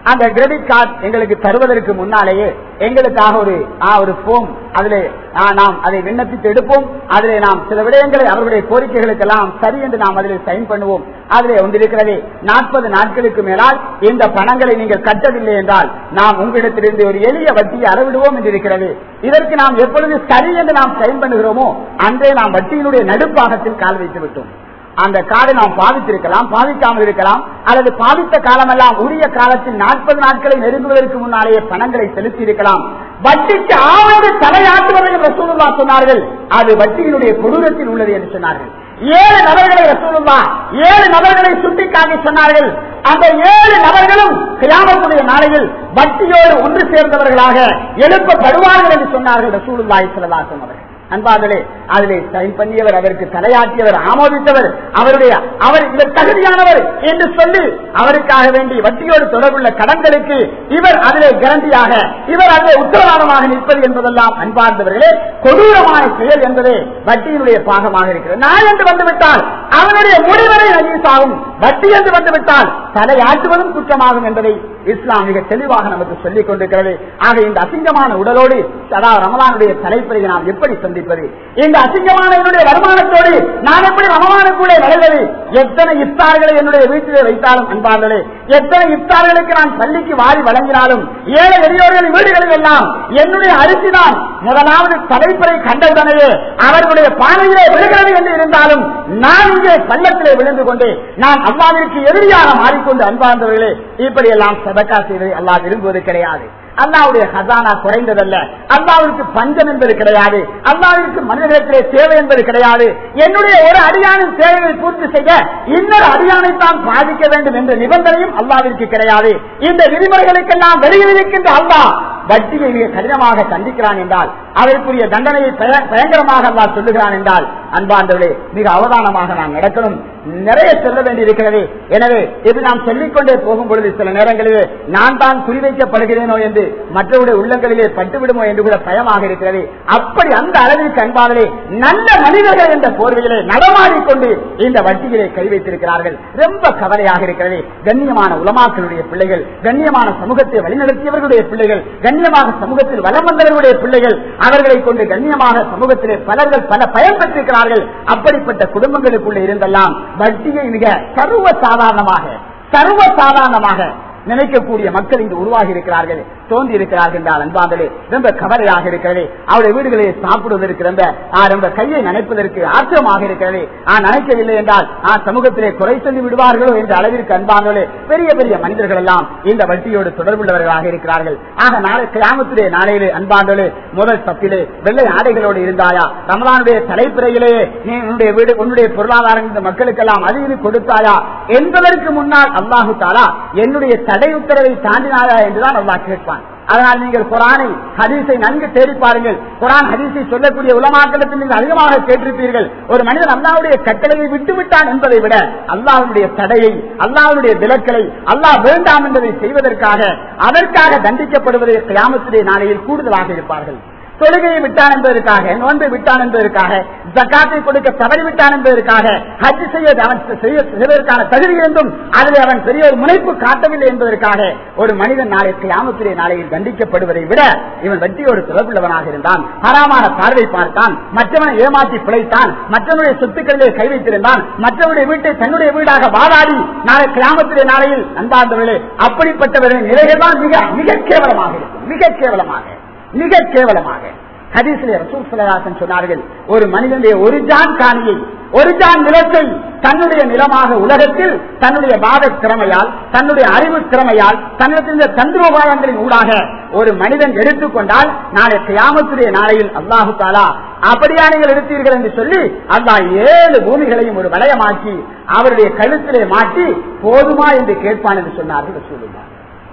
அந்த கிரெடிட் கார்டு எங்களுக்கு தருவதற்கு முன்னாலேயே எங்களுக்காக ஒரு ஆ, ஒரு போம் அதில் நாம் அதை விண்ணப்பித்து எடுப்போம் அதிலே நாம் சில விடயங்களை அவர்களுடைய கோரிக்கைகளுக்கெல்லாம் சரி என்று நாம் அதில் சைன் பண்ணுவோம் அதிலே ஒன்றிருக்கிறது நாற்பது நாட்களுக்கு மேலால் இந்த பணங்களை நீங்கள் கட்டவில்லை என்றால் நாம் உங்களிடத்திலிருந்து ஒரு எளிய வட்டியை அறவிடுவோம் என்று இருக்கிறது இதற்கு நாம் எப்பொழுது சரி என்று நாம் சைன் பண்ணுகிறோமோ அன்றே நாம் வட்டியினுடைய நடுப்பாகத்தில் கால் வைத்து விட்டோம் அந்த கார்டை நாம் பாதித்திருக்கலாம் பாதிக்காமல் இருக்கலாம் அல்லது பாதித்த காலமெல்லாம் உரிய காலத்தில் நாற்பது நாட்களை நெருங்குவதற்கு முன்னாலேயே பணங்களை செலுத்தி இருக்கலாம் வட்டிக்கு ஆவது தலையாட்டுவதையும் ரசூலுல்லா சொன்னார்கள் அது வட்டியினுடைய கொடூரத்தில் உள்ளது என்று சொன்னார்கள் ஏழு நபர்களை ரசூலுல்லா ஏழு நபர்களை சுட்டிக்காட்டி சொன்னார்கள் அந்த ஏழு நபர்களும் கிராமத்துடைய நாளையில் வட்டியோடு ஒன்று சேர்ந்தவர்களாக எழுப்பப்படுவார்கள் என்று சொன்னார்கள் ரசூலுல்லாய் சொல்லலா சொன்னவர்கள் அன்பார்களே அதிலே சைன் பண்ணியவர் அதற்கு தலையாட்டியவர் ஆமோதித்தவர் அவருடைய அவர் இவர் தகுதியானவர் என்று சொல்லி அவருக்காக வேண்டி வட்டியோடு தொடர்புள்ள கடன்களுக்கு இவர் அதிலே கேரண்டியாக இவர் அதிலே உத்தரவாதமாக நிற்பது என்பதெல்லாம் அன்பார்ந்தவர்களே கொடூரமான செயல் என்பதே வட்டியினுடைய பாகமாக இருக்கிறது நான் என்று வந்துவிட்டால் அவனுடைய முடிவரை நஜீசாகும் வட்டி என்று வந்துவிட்டால் தலையாட்டுவதும் குற்றமாகும் என்பதை இஸ்லாம் மிக தெளிவாக நமக்கு சொல்லிக் கொண்டிருக்கிறது ஆக இந்த அசிங்கமான உடலோடு அதாவது ரமலானுடைய தலைப்பதை நாம் எப்படி சந்திப்பது இந்த அசிங்கமான என்னுடைய வருமானத்தோடு நான் எப்படி ரமலானுக்குள்ளே நுழைவது எத்தனை இஃப்தார்களை என்னுடைய வீட்டிலே வைத்தாலும் அன்பார்களே எத்தனை இஃப்தார்களுக்கு நான் பள்ளிக்கு வாரி வழங்கினாலும் ஏழை எளியோர்களின் வீடுகளில் எல்லாம் என்னுடைய அரிசி தான் முதலாவது தலைப்பறை கண்டவுடனேயே அவர்களுடைய பானையிலே விழுகிறது என்று இருந்தாலும் நான் இங்கே பள்ளத்திலே விழுந்து கொண்டு நான் அல்லாவிற்கு எதிரியாக மாறிக்கொண்டு அன்பார்ந்தவர்களே இப்படி எல்லாம் சதக்கா செய்வதை அல்லாஹ் விரும்புவது கிடையாது அல்லாவுடைய ஹசானா குறைந்ததல்ல அல்லாவிற்கு பஞ்சம் என்பது கிடையாது அல்லாவிற்கு மனிதர்களிடத்திலே தேவை என்பது கிடையாது என்னுடைய ஒரு அடியானின் தேவையை பூர்த்தி செய்ய இன்னொரு அடியானைத்தான் பாதிக்க வேண்டும் என்ற நிபந்தனையும் அல்லாவிற்கு கிடையாது இந்த விதிமுறைகளுக்கெல்லாம் வெளியில் இருக்கின்ற அல்லாஹ் வட்டியை மிக கடினமாக கண்டிக்கிறான் என்றால் அதற்குரிய தண்டனையை பய- பயங்கரமாக அல்லாஹ் சொல்லுகிறான் என்றால் அன்பாண்டவர்களே மிக அவதானமாக நாம் நடக்கணும் நிறைய சொல்ல வேண்டியிருக்கிறது எனவே இது நாம் சொல்லிக்கொண்டே போகும் பொழுது சில நேரங்களிலே நான் தான் குறிவைக்கப்படுகிறேனோ என்று மற்றவருடைய உள்ளங்களிலே பட்டுவிடுமோ என்று கூட பயமாக இருக்கிறது அப்படி அந்த அளவிற்கு அன்பாகலே நல்ல மனிதர்கள் என்ற போர்வையிலே நடமாடிக்கொண்டு இந்த வட்டியிலே கை வைத்திருக்கிறார்கள் ரொம்ப கவலையாக இருக்கிறது கண்ணியமான உலமாக்களுடைய பிள்ளைகள் கண்ணியமான சமூகத்தை வழிநடத்தியவர்களுடைய பிள்ளைகள் கண்ணியமாக சமூகத்தில் வலம் வந்தவர்களுடைய பிள்ளைகள் அவர்களை கொண்டு கண்ணியமாக சமூகத்திலே பலர்கள் பல பயன் பெற்றிருக்கிறார்கள் அப்படிப்பட்ட குடும்பங்களுக்குள்ள இருந்தெல்லாம் வட்டியை மிக சர்வ சாதாரணமாக சர்வ சாதாரணமாக நினைக்கக்கூடிய மக்கள் இங்கு உருவாகி இருக்கிறார்கள் தோன்றி இருக்கிறார்கள் என்றால் அன்பாந்தலே ரொம்ப கவலையாக இருக்கிறது அவருடைய வீடுகளில் சாப்பிடுவதற்கு ரொம்ப ஆ, ரொம்ப கையை நினைப்பதற்கு ஆச்சரியமாக இருக்கிறது ஆ நினைக்கவில்லை என்றால் ஆ சமூகத்திலே குறை சொல்லி விடுவார்களோ என்ற அளவிற்கு அன்பாந்தலே பெரிய பெரிய மனிதர்கள் எல்லாம் இந்த வட்டியோடு தொடர்புள்ளவர்களாக இருக்கிறார்கள் ஆக நாளை கிராமத்திலே நாளையிலே அன்பாந்தலே முதல் தப்பிலே வெள்ளை ஆடைகளோடு இருந்தாயா ரமலானுடைய தலைப்பிறையிலேயே நீ உன்னுடைய வீடு உன்னுடைய பொருளாதாரம் இந்த மக்களுக்கெல்லாம் அதிக கொடுத்தாயா என்பதற்கு முன்னால் அல்லாஹு தாலா என்னுடைய தடை உத்தரவை தாண்டினாயா என்றுதான் அல்லாஹ் கேட்பான் அதனால் நீங்கள் குரானை ஹதீஸை நன்கு தேடி பாருங்கள் குரான் ஹதீஸை சொல்லக்கூடிய உலமாக்களத்தில் நீங்கள் அதிகமாக கேட்டிருப்பீர்கள் ஒரு மனிதன் அல்லாவுடைய கட்டளையை விட்டு விட்டான் என்பதை விட அல்லாஹ்வுடைய தடையை அல்லாஹ்வுடைய விலக்கலை அல்லாஹ் வேண்டாம் என்பதை செய்வதற்காக அதற்காக தண்டிக்கப்படுவதை கியாமத்துடைய நாளையில் கூடுதலாக இருப்பார்கள் தொழுகையை விட்டான் என்பதற்காக நோன்பை விட்டான் என்பதற்காக ஜக்காத்தை கொடுக்க தவறி விட்டான் என்பதற்காக ஹஜ் செய்ய அவன் செய்ய- செய்வதற்கான தகுதி இருந்தும் அதில் அவன் பெரிய ஒரு முனைப்பு காட்டவில்லை என்பதற்காக ஒரு மனிதன் நாளை கியாமத்திலே நாளையில் தண்டிக்கப்படுவதை விட இவன் வட்டியோடு தொடர்புள்ளவனாக இருந்தான் ஹராமான பார்வை பார்த்தான் மற்றவனை ஏமாற்றி பிழைத்தான் மற்றவனுடைய சொத்துக்களிலே கை வைத்திருந்தான் மற்றவனுடைய வீட்டை தன்னுடைய வீடாக வாதாடி நாளை கிராமத்திலே நாளையில் அன்பார்ந்தவர்களே அப்படிப்பட்டவர்களின் நிலைகள் தான் மிக மிக கேவலமாக இருக்கும் மிக கேவலமாக மிக கேவலமாக ஹதீசிலே ரசூல் ஸல்லல்லாஹு சொன்னார்கள் ஒரு மனிதனுடைய ஒரு ஜான் காணியை ஒரு ஜான் நிலத்தை தன்னுடைய நிலமாக உலகத்தில் தன்னுடைய பாத திறமையால் தன்னுடைய அறிவு திறமையால் தன்னுடைய தந்திரோபாயங்களின் ஊடாக ஒரு மனிதன் எடுத்துக்கொண்டால் நாளை கியாமத்துடைய நாளையில் அல்லாஹு தாலா அப்படியா நீங்கள் எடுத்தீர்கள் என்று சொல்லி அல்லாஹ் ஏழு பூமிகளையும் ஒரு வளையமாக்கி அவருடைய கழுத்திலே மாட்டி போதுமா என்று கேட்பான் என்று சொன்னார்கள் ரசூலுல்லாஹ்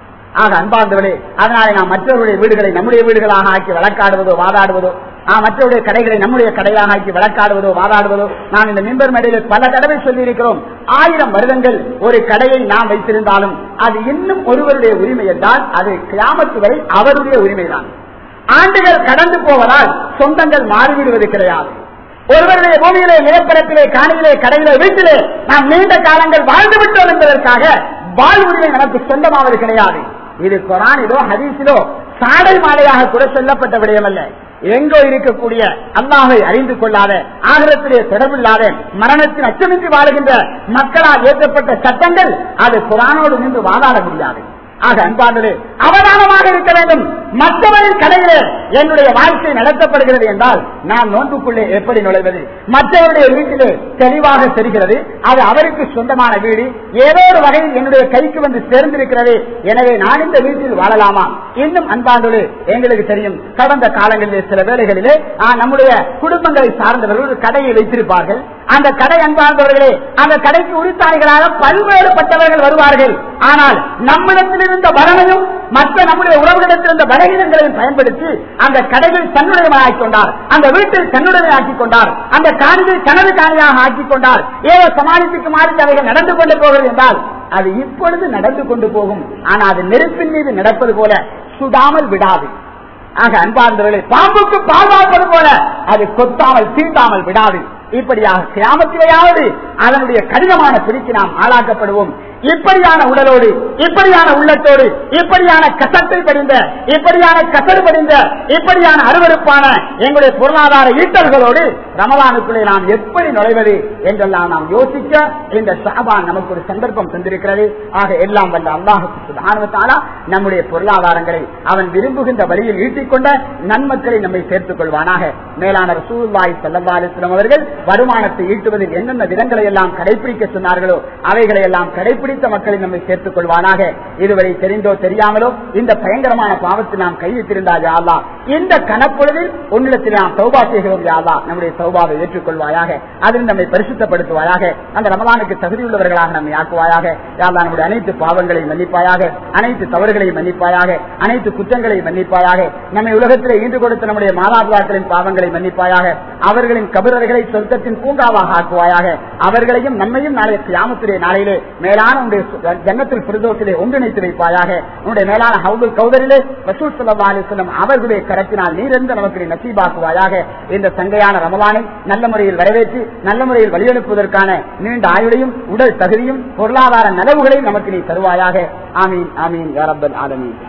ஆக அன்பார்ந்தவர்களே அதனாலே நாம் மற்றவருடைய வீடுகளை நம்முடைய வீடுகளாக ஆக்கி வழக்காடுவதோ வாதாடுவதோ நாம் மற்றவருடைய கடைகளை நம்முடைய கடையாக ஆக்கி வழக்காடுவதோ வாதாடுவதோ நாம் இந்த மிம்பர் மேடையில் பல தடவை சொல்லியிருக்கிறோம் ஆயிரம் வருடங்கள் ஒரு கடையை நாம் வைத்திருந்தாலும் அது இன்னும் ஒருவருடைய உரிமை என்றால் அது கிராமத்து வரை அவருடைய உரிமைதான் ஆண்டுகள் கடந்து போவதால் சொந்தங்கள் மாறிவிடுவது கிடையாது ஒருவருடைய பூமியிலே நிலப்பரப்பிலே காணியிலே கடையிலே வீட்டிலே நாம் நீண்ட காலங்கள் வாழ்ந்து விட்டோம் என்பதற்காக வாழ்வுரிமை நமக்கு சொந்தமாவது கிடையாது இது குரானிலோ ஹதீஸிலோ சாடை மாலையாக கூட சொல்லப்பட்ட விடயமல்ல எங்கோ இருக்கக்கூடிய அல்லாஹை அறிந்து கொள்ளாத ஆகிரத்திலே தொடர்பில்லாத மரணத்தின் அச்சமின்றி வாழுகின்ற மக்களால் ஏற்றப்பட்ட சட்டங்கள் அது குரானோடு நின்று வாதாட முடியாது ஆக அன்பானது அவதானமாக இருக்க வேண்டும் மற்றவரின் கடையிலே என்னுடைய வாழ்க்கை நடத்தப்படுகிறது என்றால் நான் நோன்புக்குள்ளே எப்படி நுழைவது மற்றவருடைய வீட்டிலே தெளிவாக தெரிகிறது அது அவருக்கு சொந்தமான வீடு ஏதோ ஒரு வகையில் என்னுடைய கைக்கு வந்து சேர்ந்திருக்கிறது எனவே நான் இந்த வீட்டில் வாழலாமா இன்னும் அன்பானது எங்களுக்கு தெரியும் கடந்த காலங்களிலே சில வேளைகளிலே ஆ, நம்முடைய குடும்பங்களை சார்ந்தவர்கள் ஒரு கடையை வைத்திருப்பார்கள் அந்த கடை அன்பார்ந்தவர்களே அந்த கடைக்கு உரித்தாளிகளாக பல்வேறுபட்டவர்கள் வருவார்கள் ஆனால் நம்மிடத்தில் இருந்த பலனையும் மற்ற நம்முடைய உறவுகளிடத்தில் இருந்த பலகீனங்களையும் பயன்படுத்தி அந்த கடைகள் தன்னுடையமாக்கிக் கொண்டார் அந்த வீட்டில் தன்னுடையாக்கிக் கொண்டார் அந்த காணியை தனது காணியாக ஆக்கிக் கொண்டார் ஏதோ சமாளித்துக்கு மாறி அவைகள் நடந்து கொண்டு போகிறது என்றால் அது இப்பொழுது நடந்து கொண்டு போகும் ஆனால் அது நெருப்பின் மீது நடப்பது போல சுடாமல் விடாது ஆக அன்பார்ந்தவர்களே பாம்புக்கு பாதுகாப்பது போல அது கொத்தாமல் தீண்டாமல் விடாது இப்படியாக கிராமத்திலேயாவது அதனுடைய கடினமான பிடிக்கு நாம் ஆளாக்கப்படுவோம் இப்படியான உடலோடு இப்படியான உள்ளத்தோடு இப்படியான கசத்தை படிந்த இப்படியான கசடு படிந்த இப்படியான அருவருப்பான எங்களுடைய பொருளாதார ஈட்டல்களோடு ரமலானுக்குள்ளே நாம் எப்படி நுழைவது என்றெல்லாம் நாம் யோசிக்க இந்த ஷாபான் நமக்கு ஒரு சந்தர்ப்பம் தந்திருக்கிறது ஆக எல்லாம் வல்ல அல்லாஹாலா நம்முடைய பொருளாதாரங்களை அவன் விரும்புகின்ற வழியில் ஈட்டிக்கொண்ட நன்மக்களை நம்மை சேர்த்துக் கொள்வானாக மேலான ரசூல்லாய் செல்லவாலிஸ்லம் அவர்கள் வருமானத்தை ஈட்டுவதில் என்னென்ன விதங்களை எல்லாம் கடைபிடிக்க சொன்னார்களோ அவைகளை எல்லாம் கடைபிடித்த மக்களை நம்மை சேர்த்துக் கொள்வானாக இதுவரை தெரிந்தோ தெரியாமலோ இந்த பயங்கரமான பாவத்தில் நாம் கைவிட்டிருந்தா யாவா இந்த கணப்பொழுதில் உன்னிடத்தில் நாம் சௌபா செய்கிறோம் யாவா நம்முடைய சௌபாவை ஏற்றுக்கொள்வாயாக அதில் நம்மை பரிசுத்தப்படுத்துவாயாக அந்த ரமலானுக்கு தகுதியுள்ளவர்களாக நம்மை ஆக்குவாயாக யாவா நம்முடைய அனைத்து பாவங்களை மன்னிப்பாயாக அனைத்து தவறுகளை மன்னிப்பாயாக அனைத்து குற்றங்களை மன்னிப்பாயாக நம்மை உலகத்திலே ஈண்டு கொடுத்த நம்முடைய மாதாபிதாக்களின் பாவங்களை மன்னிப்பாயாக அவர்களின் கபரர்களை சொர்க்கத்தின் பூங்காவாக ஆக்குவாயாக அவர்களையும் நம்மையும் நாளைய கியாமத்திலே நாளையிலே மேலான உன்னுடைய ஜன்னத்தில் பிரதோஷத்திலே ஒன்றிணைத்து வைப்பாயாக உன்னுடைய மேலான ஹவுல் கௌதரிலே ரசூல் ஸல்லல்லாஹு அலைஹி வஸல்லம் அவர்களுடைய கரத்தினால் நீரெந்த நமக்கு நீ நசீபாக்குவாயாக இந்த சங்கையான ரமலானை நல்ல முறையில் வரவேற்று நல்ல முறையில் வழியனுப்புவதற்கான நீண்ட ஆயுளையும் உடல் தகுதியும் பொருளாதார நலவுகளையும் நமக்கு நீ தருவாயாக ஆமீன் ஆமீன் யா ரப்பல் ஆலமீன்